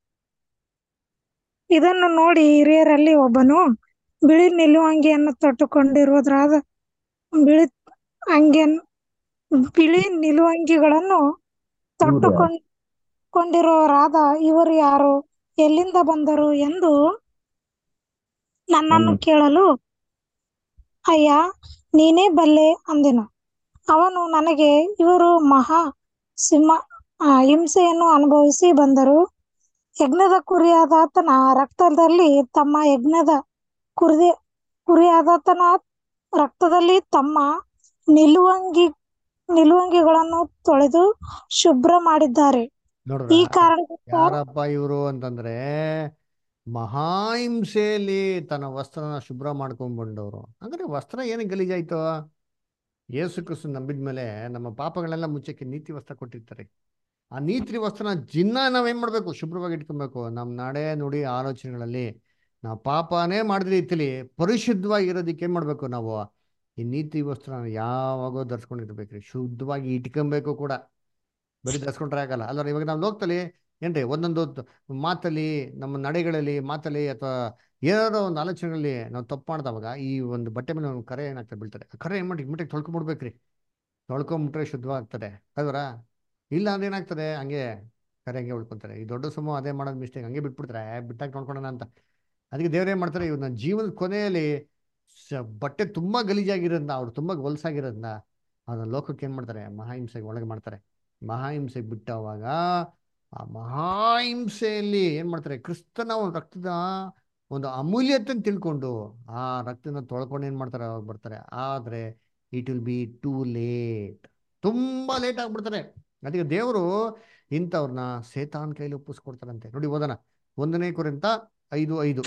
ಇದನ್ನು ನೋಡಿ ಹಿರಿಯರಲ್ಲಿ ಒಬ್ಬನು ಬಿಳಿ ನಿಲುವಂಗಿಯನ್ನು ತೊಟ್ಟುಕೊಂಡಿರುವುದರಾದ ಬಿಳಿ ಅಂಗಿಯನ್ನು ಬಿಳಿ ನಿಲುವಂಗಿಗಳನ್ನು ತೊಟ್ಟುಕೊಂಡ್ ಕೊಂಡಿರುವವರಾದ ಇವರು ಯಾರು ಎಲ್ಲಿಂದ ಬಂದರು ಎಂದು ನನ್ನನ್ನು ಹ್ಮ್. ಕೇಳಲು ಅಯ್ಯ ನೀನೇ ಬಲ್ಲೆ ಅಂದೆನು ಅವನು ನನಗೆ ಇವರು ಮಹಾ ಸಿಂಹ ಆ, ಹಿಂಸೆಯನ್ನು ಅನುಭವಿಸಿ ಬಂದರು ಯಜ್ಞದ ಕುರಿಯಾದಾತನ ರಕ್ತದಲ್ಲಿ ತಮ್ಮ ಯಜ್ಞದ ಕುರಿ ಕುರಿಯಾದಾತನ ರಕ್ತದಲ್ಲಿ ತಮ್ಮ ನಿಲುವಂಗಿ ನಿಲುವಂಗಿಗಳನ್ನು ತೊಳೆದು ಶುಭ್ರ ಮಾಡಿದ್ದಾರೆ ನೋಡ್ರ ಈ ಕಾರಣಕ್ಕೋಸ್ಕರ ಯಾರಪ್ಪ ಇವರು ಅಂತಂದ್ರೆ ಮಹಾಹಿಂಸೆಯಲ್ಲಿ ತನ್ನ ವಸ್ತ್ರನ ಶುಭ್ರ ಮಾಡ್ಕೊಂಡ್ ಬಂದವರು ಅಂದ್ರೆ ವಸ್ತ್ರ ಏನು ಗಲೀಜಾಯ್ತು ಯೇಸು ಕ್ರಿಸ್ತು ನಂಬಿದ್ಮೇಲೆ ನಮ್ಮ ಪಾಪಗಳೆಲ್ಲ ಮುಚ್ಚಕ್ಕೆ ನೀತಿ ವಸ್ತ್ರ ಕೊಟ್ಟಿರ್ತಾರೆ ಆ ನೀತಿ ವಸ್ತ್ರನ ಜಿನ್ನ ನಾವೇನ್ ಮಾಡ್ಬೇಕು ಶುಭ್ರವಾಗಿ ಇಟ್ಕೊಬೇಕು ನಮ್ಮ ನಡೆ ನುಡಿ ಆಲೋಚನೆಗಳಲ್ಲಿ ನಾವು ಪಾಪನೇ ಮಾಡಿದ ರೀತಿಲಿ ಪರಿಶುದ್ಧವಾಗಿ ಇರೋದಕ್ಕೆ ಏನ್ ಮಾಡ್ಬೇಕು ನಾವು ಈ ನೀತಿ ವಸ್ತ್ರನ ಯಾವಾಗೋ ಧರಿಸ್ಕೊಂಡಿರ್ಬೇಕ್ರಿ ಶುದ್ಧವಾಗಿ ಇಟ್ಕೊಬೇಕು ಕೂಡ ಬರೀ ಧರಿಸ್ಕೊಂಡ್ರೆ ಆಗಲ್ಲ ಅಲ್ಲ ಇವಾಗ ನಾವು ಲೋಕದಲ್ಲಿ ಏನ್ರಿ ಒಂದೊಂದು ತ- ಮಾತಲ್ಲಿ ನಮ್ಮ ನಡೆಗಳಲ್ಲಿ ಮಾತಲ್ಲಿ ಅಥವಾ ಏನಾರೋ ಒಂದು ಆಲೋಚನೆಗಳಲ್ಲಿ ನಾವು ತಪ್ಪು ಮಾಡಿದವಾಗ ಈ ಒಂದು ಬಟ್ಟೆ ಮೇಲೆ ಒಂದು ಕರೆ ಏನಾಗ್ತದೆ ಬೀಳ್ತಾರೆ ಆ ಕರೆ ಏನ್ ಮಾಡಿ ಇಮ್ಮಿಡಿಯೇಟ್ ತೊಳ್ಕೊಂಬಿಡ್ಬೇಕ್ರಿ ತೊಳ್ಕೊಂಬಿಟ್ರೆ ಶುದ್ಧವಾಗ್ತದೆ ಹೌದರಾ ಇಲ್ಲ ಅಂದ್ರೆ ಏನಾಗ್ತದೆ ಹಂಗೆ ಕರೆ ಹಂಗೆ ಉಳ್ಕೊಂತಾರೆ ಈ ದೊಡ್ಡ ಸಮೂಹ ಅದೇ ಮಾಡೋದು ಮಿಸ್ಟೇಕ್ ಹಂಗೆ ಬಿಟ್ಬಿಡ್ತಾರೆ "ಏ, ಬಿಟ್ಟಾಗ ನೋಡ್ಕೊಳ್ಳೋಣ ಅಂತ ಅದಕ್ಕೆ ದೇವ್ರು ಏನ್ ಮಾಡ್ತಾರೆ ಇವ್ನ ಜೀವನದ ಕೊನೆಯಲ್ಲಿ ಸ- ಬಟ್ಟೆ ತುಂಬಾ ಗಲೀಜಾಗಿರೋದ್ನ ಅವ್ರು ತುಂಬಾ ಹೊಲಸಾಗಿರೋದ್ನ ಅದನ್ನ ಲೋಕಕ್ಕೆ ಏನ್ ಮಾಡ್ತಾರೆ ಮಹಾಹಿಂಸೆಗೆ ಒಳಗೆ ಮಾಡ್ತಾರೆ ಮಹಾಹಿಂಸೆಗೆ ಬಿಟ್ಟವಾಗ ಆ ಮಹಾಹಿಂಸೆಯಲ್ಲಿ ಏನ್ ಮಾಡ್ತಾರೆ ಕ್ರಿಸ್ತನ ಒಂದು ರಕ್ತದ ಒಂದು ಅಮೂಲ್ಯತೆ ತಿಳ್ಕೊಂಡು ಆ ರಕ್ತನ ತೊಳ್ಕೊಂಡು ಏನ್ ಮಾಡ್ತಾರೆ ಅವಾಗ ಬರ್ತಾರೆ ಆದ್ರೆ it will be too late ತುಂಬಾ ಲೇಟ್ ಆಗ್ಬಿಡ್ತಾರೆ ಅದಕ್ಕೆ ದೇವರು ಇಂಥವ್ರನ್ನ ಸೇತಾನ್ ಕೈಲಿ ಒಪ್ಪಿಸ್ಕೊಡ್ತಾರಂತೆ ನೋಡಿ ಓದೋಣ ಒಂದನೇ ಕುರಿತ ಐದು ಐದು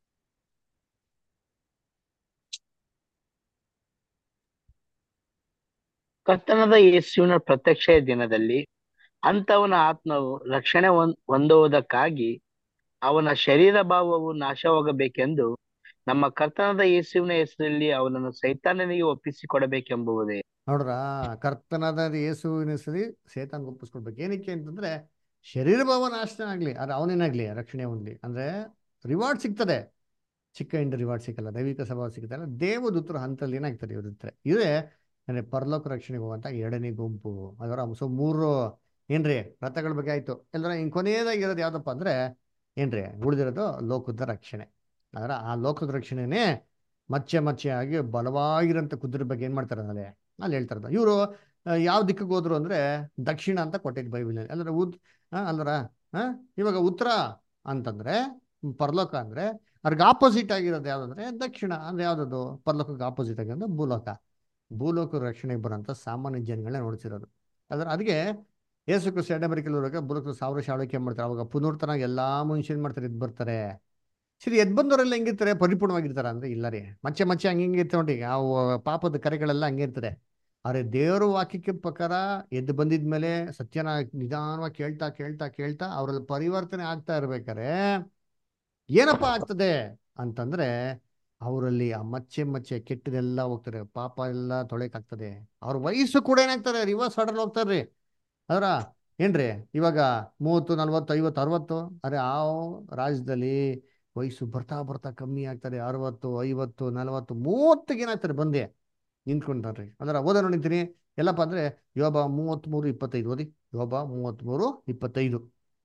ಕರ್ತನಾದ ಯೇಸುವಿನ ಪ್ರತ್ಯಕ್ಷೆಯ ದಿನದಲ್ಲಿ ಅಂತವನ ಆತ್ಮವು ರಕ್ಷಣೆ ಹೊಂದ್ ಹೊಂದುವುದಕ್ಕಾಗಿ ಅವನ ಶರೀರ ಭಾವವು ನಾಶವಾಗಬೇಕೆಂದು ನಮ್ಮ ಕರ್ತನಾದ ಯೇಸುವಿನ ಹೆಸರಲ್ಲಿ ಅವನನ್ನು ಸೈತಾನನಿಗೆ ಒಪ್ಪಿಸಿಕೊಡಬೇಕೆಂಬುವುದೇ ನೋಡ್ರ ಕರ್ತನಾದ ಯೇಸುವಿನ ಹೆಸರಿ ಸೇತಾನ್ ಒಪ್ಪಿಸ್ಕೊಡ್ಬೇಕು ಏನಕ್ಕೆ ಅಂತಂದ್ರೆ ಶರೀರ ಭಾವ ನಾಶನ ಆಗ್ಲಿ ಅದು ಅವನೇನಾಗ್ಲಿ ರಕ್ಷಣೆ ಹೊಂದ್ಲಿ ಅಂದ್ರೆ ರಿವಾರ್ಡ್ ಸಿಗ್ತದೆ ಚಿಕ್ಕ ಇಂಡ ರಿವಾರ್ಡ್ ಸಿಕ್ಕಲ್ಲ ದೈವಿಕ ಸ್ವಭಾವ ಸಿಗ್ತಲ್ಲ ದೇವದೂತರ ಹಂತದಲ್ಲಿ ಏನಾಗ್ತದೆ ಇವ್ರಿರ್ತಾರೆ ಇದೇ ಅಂದ್ರೆ ಪರಲೋಕ ರಕ್ಷಣೆಗೆ ಹೋಗುವಂತ ಎರಡನೇ ಗುಂಪು ಅದರ ಸೊ ಮೂರು ಏನ್ರಿ ರಥಗಳ ಬಗ್ಗೆ ಆಯ್ತು ಎಲ್ಲರ ಇನ್ ಕೊನೆಯದಾಗಿರೋದು ಯಾವ್ದಪ್ಪ ಅಂದ್ರೆ ಏನ್ರಿ ಉಳಿದಿರೋದು ಲೋಕದ ರಕ್ಷಣೆ ಅದರ ಆ ಲೋಕದ ರಕ್ಷಣೆನೇ ಮಚ್ಚೆ ಮಚ್ಚೆ ಆಗಿ ಬಲವಾಗಿರೋಂಥ ಕುದುರೆ ಬಗ್ಗೆ ಏನ್ ಮಾಡ್ತಾರೆ ಅಲ್ಲಿ ಅಲ್ಲಿ ಹೇಳ್ತಾರೆ ಇವರು ಯಾವ ದಿಕ್ಕಿಗೆ ಹೋದ್ರು ಅಂದ್ರೆ ದಕ್ಷಿಣ ಅಂತ ಕೊಟ್ಟಿದ್ದು ಬೈಬಲ್ ಅಲ್ಲರ ಉದ್ ಆ, ಅಲ್ಲರ ಆ, ಇವಾಗ ಉತ್ತರ ಅಂತಂದ್ರೆ ಪರಲೋಕ ಅಂದ್ರೆ ಅದ್ರಿಗೆ ಆಪೋಸಿಟ್ ಆಗಿರೋದು ಯಾವ್ದಂದ್ರೆ ದಕ್ಷಿಣ ಅಂದ್ರೆ ಯಾವ್ದದು ಪರಲೋಕಕ್ಕೆ ಆಪೋಸಿಟ್ ಆಗಿರೋದು ಭೂಲೋಕ ಭೂಲೋಕ ರಕ್ಷಣೆಗೆ ಬರೋಂಥ ಸಾಮಾನ್ಯ ಜನಗಳನ್ನ ನೋಡ್ತಿರೋದು ಅದ್ರ ಅದಕ್ಕೆ ಯೇಸು ಕ್ರಿಸ್ತ ಎರಡನೇ ಬರಿಕೆಲ್ ಬರುವಾಗ ಭೂಲೋಕ ಸಾವಿರ ಶಾಳಕ್ಕೆ ಮಾಡ್ತಾರೆ ಅವಾಗ ಪುನರ್ತನ ಎಲ್ಲಾ ಮನುಷ್ಯ ಏನ್ ಮಾಡ್ತಾರೆ ಎದ್ದು ಬರ್ತಾರೆ ಸರಿ ಎದ್ದು ಬಂದವರೆಲ್ಲ ಹೆಂಗಿರ್ತಾರೆ ಪರಿಪೂರ್ಣವಾಗಿರ್ತಾರ ಅಂದ್ರೆ ಇಲ್ಲ ರೀ ಮಚ್ಚೆ ಮಚ್ಚೆ ಹಂಗೆ ಹಿಂಗೆ ಇರ್ತಾರೆ ನೋಡಿ ಆ ಪಾಪದ ಕರೆಗಳೆಲ್ಲ ಹಂಗೆ ಇರ್ತದೆ ಆದ್ರೆ ದೇವರ ವಾಕ್ಯಕ್ಕೆ ಪ್ರಕಾರ ಎದ್ದು ಬಂದಿದ್ಮೇಲೆ ಸತ್ಯನ ನಿಧಾನವಾಗಿ ಕೇಳ್ತಾ ಕೇಳ್ತಾ ಕೇಳ್ತಾ ಅವರಲ್ಲಿ ಪರಿವರ್ತನೆ ಆಗ್ತಾ ಇರ್ಬೇಕಾರೆ ಏನಪ್ಪ ಆಗ್ತದೆ ಅಂತಂದ್ರೆ ಅವರಲ್ಲಿ ಆ ಮಚ್ಚೆ ಮಚ್ಚೆ ಕೆಟ್ಟದೆಲ್ಲ ಹೋಗ್ತಾರೆ ಪಾಪ ಎಲ್ಲ ತೊಳೆಕಾಗ್ತದೆ ಅವ್ರ ವಯಸ್ಸು ಕೂಡ ಏನಾಗ್ತಾರೆ ರಿವರ್ಸ್ ಆರ್ಡರ್ ಹೋಗ್ತಾರ್ರಿ ಅದರ ಏನ್ರಿ ಇವಾಗ ಮೂವತ್ತು ನಲ್ವತ್ತು ಐವತ್ತು ಅರವತ್ತು ಅರೆ ಆ ರಾಜ್ಯದಲ್ಲಿ ವಯಸ್ಸು ಬರ್ತಾ ಬರ್ತಾ ಕಮ್ಮಿ ಆಗ್ತದೆ ಅರವತ್ತು ಐವತ್ತು ನಲವತ್ತು ಮೂವತ್ತಿಗೆ ಏನಾಗ್ತಾರೆ ಬಂದೆ ನಿಂತ್ಕೊಂತಾರ್ರಿ ಅದರ ಓದ ನೋಡಿದ್ದೀನಿ ಎಲ್ಲಪ್ಪ ಅಂದ್ರೆ ಯೋಬ ಮೂವತ್ತ್ಮೂರು ಇಪ್ಪತ್ತೈದು ಓದಿ ಯೋಬ ಮೂವತ್ತ್ಮೂರು ಇಪ್ಪತ್ತೈದು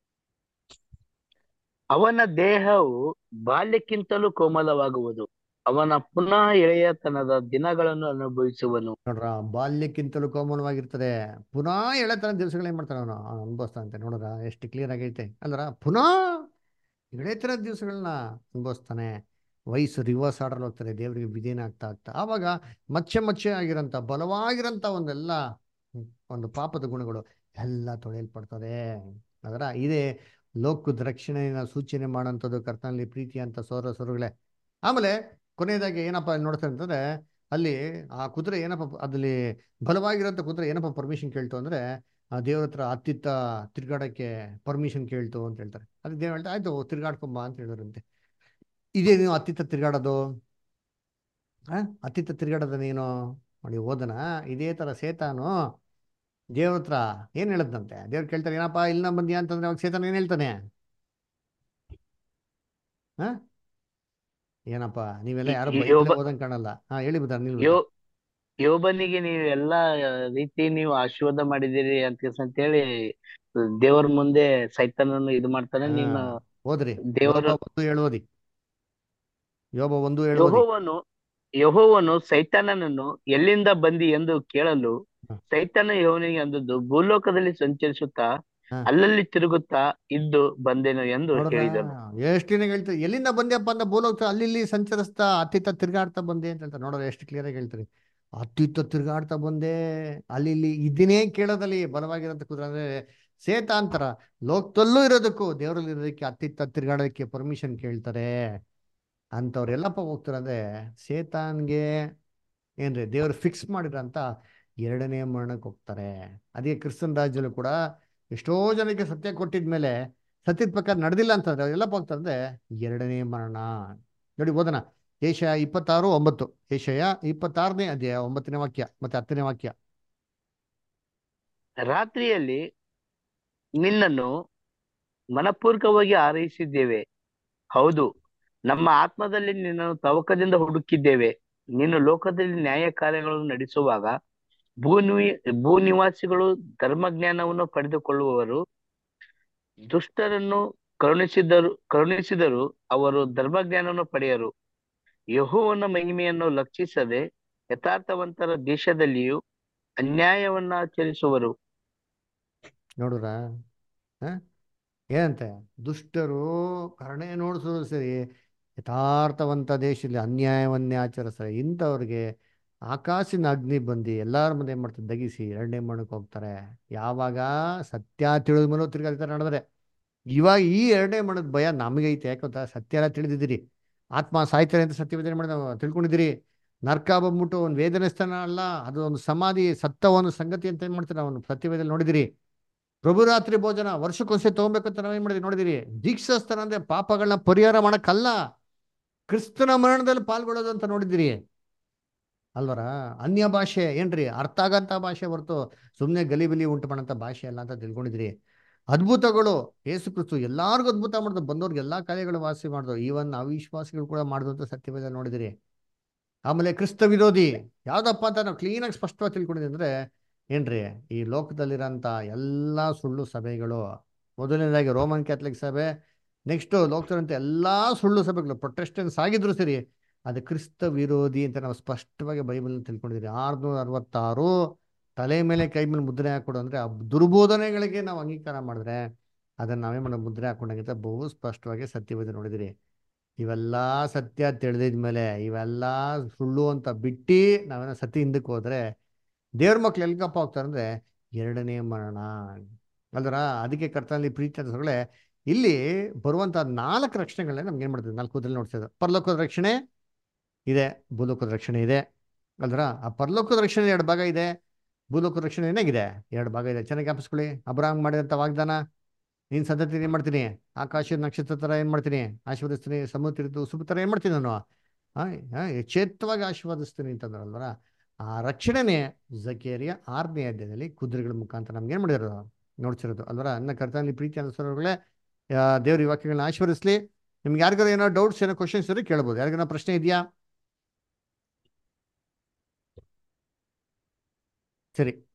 ಅವನ ದೇಹವು ಬಾಲ್ಯಕ್ಕಿಂತಲೂ ಕೋಮಲವಾಗುವುದು ಅವನ ಪುನಃ ಎಳೆಯತನದ ದಿನಗಳನ್ನು ಅನುಭವಿಸುವನು ನೋಡ್ರ ಬಾಲ್ಯಕ್ಕಿಂತಲೂ ಕೋಮಲವಾಗಿರ್ತದೆ ಪುನಃ ಎಳೆತನ ದಿವಸಗಳು ಏನ್ ಮಾಡ್ತಾನೆ ಅವನು ಅನುಭವಿಸ್ತಾನಂತೆ ನೋಡ್ರ ಎಷ್ಟು ಕ್ಲಿಯರ್ ಆಗೈತೆ ಅಲ್ರ ಪುನಃ ಎಳೆತನ ದಿವಸಗಳನ್ನ ಅನುಭವಿಸ್ತಾನೆ ವಯಸ್ಸು ರಿವರ್ಸ್ ಆರ್ಡರ್ ಹೋಗ್ತಾರೆ ದೇವರಿಗೆ ವಿಧೇನ ಆಗ್ತಾ ಆಗ್ತಾ ಆವಾಗ ಮಚ್ಚೆ ಮಚ್ಚೆ ಆಗಿರೋಂಥ ಬಲವಾಗಿರೋಂಥ ಒಂದೆಲ್ಲ ಹ್ಮ್, ಒಂದು ಪಾಪದ ಗುಣಗಳು ಎಲ್ಲ ತೊಳೆಯಲ್ಪಡ್ತದೆ ಅದರ ಇದೇ ಲೋಕದ ರಕ್ಷಣೆಯ ಸೂಚನೆ ಮಾಡೋಂಥದ್ದು ಕರ್ತನಲ್ಲಿ ಪ್ರೀತಿ ಅಂತ ಸೋರ ಸೋರುಗಳೇ ಆಮೇಲೆ ಕೊನೆಯದಾಗಿ ಏನಪ್ಪ ನೋಡ್ತಾರೆ ಅಂತಂದ್ರೆ ಅಲ್ಲಿ ಆ ಕುದುರೆ ಏನಪ್ಪ ಅದಲ್ಲಿ ಬಲವಾಗಿರೋಂಥ ಕುದುರೆ ಏನಪ್ಪ ಪರ್ಮಿಷನ್ ಕೇಳ್ತು ಅಂದ್ರೆ ಆ ದೇವ್ರ ಹತ್ರ ಅತ್ತಿತ್ತ ತಿರ್ಗಾಡಕ್ಕೆ ಪರ್ಮಿಷನ್ ಕೇಳ್ತು ಅಂತ ಹೇಳ್ತಾರೆ ಅದಕ್ಕೆ ದೇವ್ರು ಹೇಳ್ತಾ ಆಯ್ತು ತಿರ್ಗಾಡ್ಕೊಂಬ ಅಂತ ಹೇಳಿದ್ರಂತೆ ಇದೇ ನೀವು ಅತ್ತಿತ್ತ ತಿರ್ಗಾಡೋದು ಆ ಅತ್ತಿತ್ತ ತಿರ್ಗಾಡೋದ ನೀನು ನೋಡಿ ಓದನ ಇದೇ ತರ ಸೇತಾನು ದೇವ್ರ ಹತ್ರ ಏನ್ ಹೇಳದ್ನಂತೆ ದೇವ್ರು ಕೇಳ್ತಾರೆ ಏನಪ್ಪ ಇಲ್ಲ ಬಂದ್ಯಾ ಅಂತಂದ್ರೆ ಅವಾಗ ಸೇತಾನ ಏನ್ ಹೇಳ್ತಾನೆ ಹ ಏನಪ್ಪ ನೀವೆಲ್ಲ ಯಾರು ಯೋ- ಬೈಬಲ್ ಯೋಬ- ಓದಂಗ್ ಕಾಣಲ್ಲ ಹಾ ಹೇಳಿ ಬುದ್ಧ ನೀವು ಯೋ ಯೋಬನಿಗೆ ನೀವು ಎಲ್ಲಾ ರೀತಿ ನೀವು ಆಶೀರ್ವಾದ ಮಾಡಿದಿರಿ ಅಂತ ಅಂತೇಳಿ ದೇವರ ಮುಂದೆ ಸೈತಾನನ್ನು ಇದು ಮಾಡ್ತಾನೆ ಹಾ ನೀನು ಓದ್ರಿ ದೇವರ ಯೋಬ ಒಂದು ಏಳು ಓದಿ ಯೋಬ ಒಂದು ಏಳು ಓದಿ ಯೆಹೋವನು ಯೆಹೋವನು ಸೈತಾನನನ್ನು ಎಲ್ಲಿಂದ ಬಂದಿ ಎಂದು ಕೇಳಲು ಹ. ಸೈತಾನ ಯೆಹೋವನಿಗೆ ಅಂದದ್ದು ಭೂಲೋಕದಲ್ಲಿ ಸಂಚರಿಸುತ್ತಾ ಹ. ಅಲ್ಲಲ್ಲಿ ತಿರುಗುತ್ತಾ ಇದ್ದು ಬಂದೆನು ಎಂದು ನೋಡ್ರ ಹೇಳಿದನು ಎಷ್ಟು ದಿನ ಹೇಳ್ತಾರೆ ಎಲ್ಲಿಂದ ಬಂದ್ಯಪ್ಪ ಅಂತ ಭೂಲೋಕ ಅಲ್ಲಿ ಇಲ್ಲಿ ಸಂಚರಿಸ್ತಾ ಅತ್ತಿತ್ತ ತಿರ್ಗಾಡ್ತಾ ಬಂದೆ ಅಂತ ಹೇಳ್ತಾರೆ ನೋಡ್ರ ಎಷ್ಟು ಕ್ಲಿಯರ್ ಆಗಿ ಹೇಳ್ತಾರೆ ಅತ್ತಿತ್ತ ತಿರ್ಗಾಡ್ತಾ ಬಂದೆ ಅಲ್ಲಿ ಇಲ್ಲಿ ಇದನ್ನೇ ಕೇಳೋದಲ್ಲಿ ಬಲವಾಗಿರೋಂಥ ಕುದುರೆ ಅಂದ್ರೆ ಸೇತ ಅಂತಾರ ಲೋಕದಲ್ಲೂ ಇರೋದಕ್ಕೂ ದೇವರಲ್ಲಿ ಇರೋದಕ್ಕೆ ಅತ್ತಿತ್ತ ತಿರ್ಗಾಡೋದಕ್ಕೆ ಪರ್ಮಿಷನ್ ಕೇಳ್ತಾರೆ ಅಂಥವ್ರು ಎಲ್ಲಪ್ಪ ಹೋಗ್ತಾರೆ ಅಂದ್ರೆ ಸೇತಾನ್ಗೆ ಏನ್ರಿ ದೇವ್ರು ಫಿಕ್ಸ್ ಮಾಡಿರಂತ ಎರಡನೇ ಮರಣಕ್ಕೆ ಹೋಗ್ತಾರೆ ಅದೇ ಕ್ರಿಸ್ತನ್ ರಾಜ್ಯದಲ್ಲೂ ಕೂಡ ಎಷ್ಟೋ ಜನಕ್ಕೆ ಸತ್ಯ ಕೊಟ್ಟಿದ್ಮೇಲೆ ಸತ್ಯದ ಪ್ರಕಾರ ನಡೆದಿಲ್ಲ ಅಂತಂದ್ರೆ ಅವ್ರೆಲ್ಲಪ್ಪ ಹೋಗ್ತಾರೆ ಅಂದ್ರೆ ಎರಡನೇ ಮರಣ ನೋಡಿ ಓದನ ಏಷಯ ಇಪ್ಪತ್ತಾರು ಒಂಬತ್ತು ಏಷಯ ಇಪ್ಪತ್ತಾರನೇ ಅಧ್ಯಾಯ ಒಂಬತ್ತನೇ ವಾಕ್ಯ ಮತ್ತೆ ಹತ್ತನೇ ವಾಕ್ಯ ರಾತ್ರಿಯಲ್ಲಿ ನಿನ್ನನ್ನು ಮನಪೂರ್ವಕವಾಗಿ ಆರೈಸಿದ್ದೇವೆ ಹೌದು ನಮ್ಮ ಆತ್ಮದಲ್ಲಿ ನಿನ್ನನ್ನು ತವಕದಿಂದ ಹುಡುಕಿದ್ದೇವೆ ನೀನು ಲೋಕದಲ್ಲಿ ನ್ಯಾಯ ಕಾರ್ಯಗಳನ್ನು ನಡೆಸುವಾಗ ಭೂನಿ ಭೂನಿವಾಸಿಗಳು ಧರ್ಮಜ್ಞಾನವನ್ನು ಪಡೆದುಕೊಳ್ಳುವವರು ದುಷ್ಟರನ್ನು ಕರುಣಿಸಿದರು ಕರುಣಿಸಿದರು ಅವರು ಧರ್ಮಜ್ಞಾನವನ್ನು ಪಡೆಯರು ಯೆಹೋವನ ಮಹಿಮೆಯನ್ನು ಲಕ್ಷಿಸದೆ ಯಥಾರ್ಥವಂತರ ದೇಶದಲ್ಲಿಯೂ ಅನ್ಯಾಯವನ್ನ ಆಚರಿಸುವರು ನೋಡುರ ಏನಂತೆ ದುಷ್ಟರು ಕರುಣೆ ನೋಡಿಸೋದು ಸರಿ ಯಥಾರ್ಥವಂತ ದೇಶದಲ್ಲಿ ಅನ್ಯಾಯವನ್ನೇ ಆಚರಿಸ್ತಾರೆ ಇಂಥವ್ರಿಗೆ ಆಕಾಶಿನ ಅಗ್ನಿ ಬಂದು ಎಲ್ಲಾರ ಮುಂದೆ ಏನ್ ಮಾಡ್ತಾರೆ ದಗಿಸಿ ಎರಡನೇ ಮಣ್ಣಕ್ಕೆ ಹೋಗ್ತಾರೆ ಯಾವಾಗ ಸತ್ಯ ತಿಳಿದ ಮೇಲೆ ತಿರ್ಗಾಡ್ತಾರೆ ನಡೆದ್ರೆ ಇವಾಗ ಈ ಎರಡನೇ ಮಣ್ಣದ ಭಯ ನಮಗೈತೆ ಯಾಕೆ ಗೊತ್ತಾ ಸತ್ಯ ಎಲ್ಲ ತಿಳಿದಿದ್ದೀರಿ ಆತ್ಮ ಸಾಯ್ತಾರೆ ಅಂತ ಸತ್ಯವೇದನೆ ಮಾಡಿ ನಾವು ತಿಳ್ಕೊಂಡಿದ್ದೀರಿ ನರ್ಕ ಬಂದ್ಬಿಟ್ಟು ಒಂದು ವೇದನೆ ಸ್ಥಾನ ಅಲ್ಲ ಅದು ಒಂದು ಸಮಾಧಿ ಸತ್ತ ಒಂದು ಸಂಗತಿ ಅಂತ ಏನ್ ಮಾಡ್ತಾರೆ ನಾವು ಸತ್ಯವೇದಲ್ಲಿ ನೋಡಿದಿರಿ ಪ್ರಭುರಾತ್ರಿ ಭೋಜನ ವರ್ಷಕ್ಕೊಂದ್ಸರಿ ತಗೊಬೇಕಂತ ನಾವೇನ್ ಮಾಡಿದ್ವಿ ನೋಡಿದಿರಿ ದೀಕ್ಷಾಸ್ಥಾನ ಅಂದ್ರೆ ಪಾಪಗಳನ್ನ ಪರಿಹಾರ ಮಾಡಕ್ಕಲ್ಲ ಕ್ರಿಸ್ತನ ಮರಣದಲ್ಲಿ ಪಾಲ್ಗೊಳ್ಳೋದು ಅಂತ ನೋಡಿದಿರಿ ಅಲ್ವರ ಅನ್ಯ ಭಾಷೆ ಏನ್ರಿ ಅರ್ಥ ಆಗಂತ ಭಾಷೆ ಹೊರತು ಸುಮ್ಮನೆ ಗಲಿಬಿಲಿ ಉಂಟು ಮಾಡಂತ ಭಾಷೆ ಅಲ್ಲ ಅಂತ ತಿಳ್ಕೊಂಡಿದ್ರಿ ಅದ್ಭುತಗಳು ಏಸು ಕ್ರಿಸ್ತು ಎಲ್ಲಾರ್ಗು ಅದ್ಭುತ ಮಾಡಿದ್ರು ಬಂದವ್ರಿಗೆ ಎಲ್ಲಾ ಕಾರ್ಯಗಳು ವಾಸಿ ಮಾಡಿದ್ರು ಈವನ್ ಅವಿಶ್ವಾಸಿಗಳು ಕೂಡ ಮಾಡಿದ್ರು ಅಂತ ಸತ್ಯವೇದ ನೋಡಿದಿರಿ ಆಮೇಲೆ ಕ್ರಿಸ್ತ ವಿರೋಧಿ ಯಾವ್ದಪ್ಪ ಅಂತ ನಾವು ಕ್ಲೀನಾಗಿ ಸ್ಪಷ್ಟವಾಗಿ ತಿಳ್ಕೊಂಡಿದ್ವಿ ಅಂದ್ರೆ ಏನ್ರಿ ಈ ಲೋಕದಲ್ಲಿರೋಂಥ ಎಲ್ಲ ಸುಳ್ಳು ಸಭೆಗಳು ಮೊದಲನೇದಾಗಿ ರೋಮನ್ ಕ್ಯಾಥಲಿಕ್ ಸಭೆ ನೆಕ್ಸ್ಟ್ ಲೋಕದಲ್ಲಿರಂಥ ಎಲ್ಲಾ ಸುಳ್ಳು ಸಭೆಗಳು ಪ್ರೊಟೆಸ್ಟೆನ್ಸ್ ಆಗಿದ್ರು ಸರಿ ಅದು ಕ್ರಿಸ್ತ ವಿರೋಧಿ ಅಂತ ನಾವು ಸ್ಪಷ್ಟವಾಗಿ ಬೈಬಲ್ ತಿಳ್ಕೊಂಡಿದ್ದೀರಿ ಆರ್ನೂರ ಅರವತ್ತಾರು ತಲೆ ಮೇಲೆ ಕೈ ಮೇಲೆ ಮುದ್ರೆ ಹಾಕೊಡು ಅಂದ್ರೆ ಆ ದುರ್ಬೋಧನೆಗಳಿಗೆ ನಾವು ಅಂಗೀಕಾರ ಮಾಡಿದ್ರೆ ಅದನ್ನ ನಾವೇ ಮಾಡೋ ಮುದ್ರೆ ಹಾಕೊಂಡಂಗಿಂತ ಬಹು ಸ್ಪಷ್ಟವಾಗಿ ಸತ್ಯವೇದ ನೋಡಿದಿರಿ ಇವೆಲ್ಲ ಸತ್ಯ ತಿಳಿದಿದ್ಮೇಲೆ ಇವೆಲ್ಲ ಸುಳ್ಳು ಅಂತ ಬಿಟ್ಟು ನಾವೇನೋ ಸತ್ಯ ಹಿಂದಕ್ಕೆ ಹೋದ್ರೆ ದೇವ್ರ ಮಕ್ಳು ಎಲ್ಗಪ್ಪ ಹೋಗ್ತಾರೆ ಅಂದ್ರೆ ಎರಡನೇ ಮರಣ ಅಲ್ದ್ರ ಅದಕ್ಕೆ ಕರ್ತನಲ್ಲಿ ಪ್ರೀತಿ ಅಂತಗಳೇ ಇಲ್ಲಿ ಬರುವಂತ ನಾಲ್ಕು ರಕ್ಷಣೆಗಳನ್ನ ನಮ್ಗೆ ಏನ್ ಮಾಡ್ತೀವಿ ನಾಲ್ಕು ಉದ್ರಲ್ಲಿ ನೋಡ್ತಿದ್ದು ಪರಲೋಕದ ರಕ್ಷಣೆ ಇದೆ ಭೂಲೋಕದ ರಕ್ಷಣೆ ಇದೆ ಅಲ್ದ್ರ ಆ ಪರಲೋಕದ ರಕ್ಷಣೆ ಎರಡು ಭಾಗ ಇದೆ ಭೂಲೋಕದ ರಕ್ಷಣೆ ಏನಾಗಿದೆ ಎರಡು ಭಾಗ ಇದೆ ಚೆನ್ನಾಗಿ ಜ್ಞಾಪಿಸ್ಕೊಳ್ಳಿ ಅಬ್ರಾಹಂ ಮಾಡಿದಂಥ ವಾಗ್ದಾನ ನೀನ್ ಸಂತತಿ ಏನ್ ಮಾಡ್ತೀನಿ ಆಕಾಶ ನಕ್ಷತ್ರ ತರ ಏನ್ ಮಾಡ್ತೀನಿ ಆಶೀರ್ವದಿಸ್ತೀನಿ ಸಮುದ್ರ ಉಸುಬು ತರ ಏನ್ ಮಾಡ್ತೀನಿ ನಾನು ಆ ಎಚ್ಚೇತ್ತವಾಗಿ ಆಶೀರ್ವದಿಸ್ತೀನಿ ಅಂತಂದ್ರಲ್ವರ ಆ ರಕ್ಷಣೆನೇ ಜಕೇರಿಯ ಆರನೇ ಅಧ್ಯಾಯದಲ್ಲಿ ಕುದುರೆಗಳ ಮುಖಾಂತರ ನಮ್ಗೆ ಏನ್ ಮಾಡಿದ್ರು ನೋಡ್ಸಿರೋದು ಅಲ್ವರ ಅನ್ನ ಕರ್ತನಲ್ಲಿ ಪ್ರೀತಿ ಅನುಸರಗಳೇ ದೇವ್ರ ಈ ವಾಕ್ಯಗಳನ್ನ ಆಶೀರ್ವದಿಸ್ಲಿ ನಿಮ್ಗೆ ಯಾರಿಗಾರು ಏನೋ ಡೌಟ್ಸ್ ಏನೋ ಕ್ವಶನ್ಸ್ ಇದ್ರೆ ಕೇಳ್ಬೋದು ಯಾರಿಗಾರ ಪ್ರಶ್ನೆ ಇದೆಯಾ ಸರಿ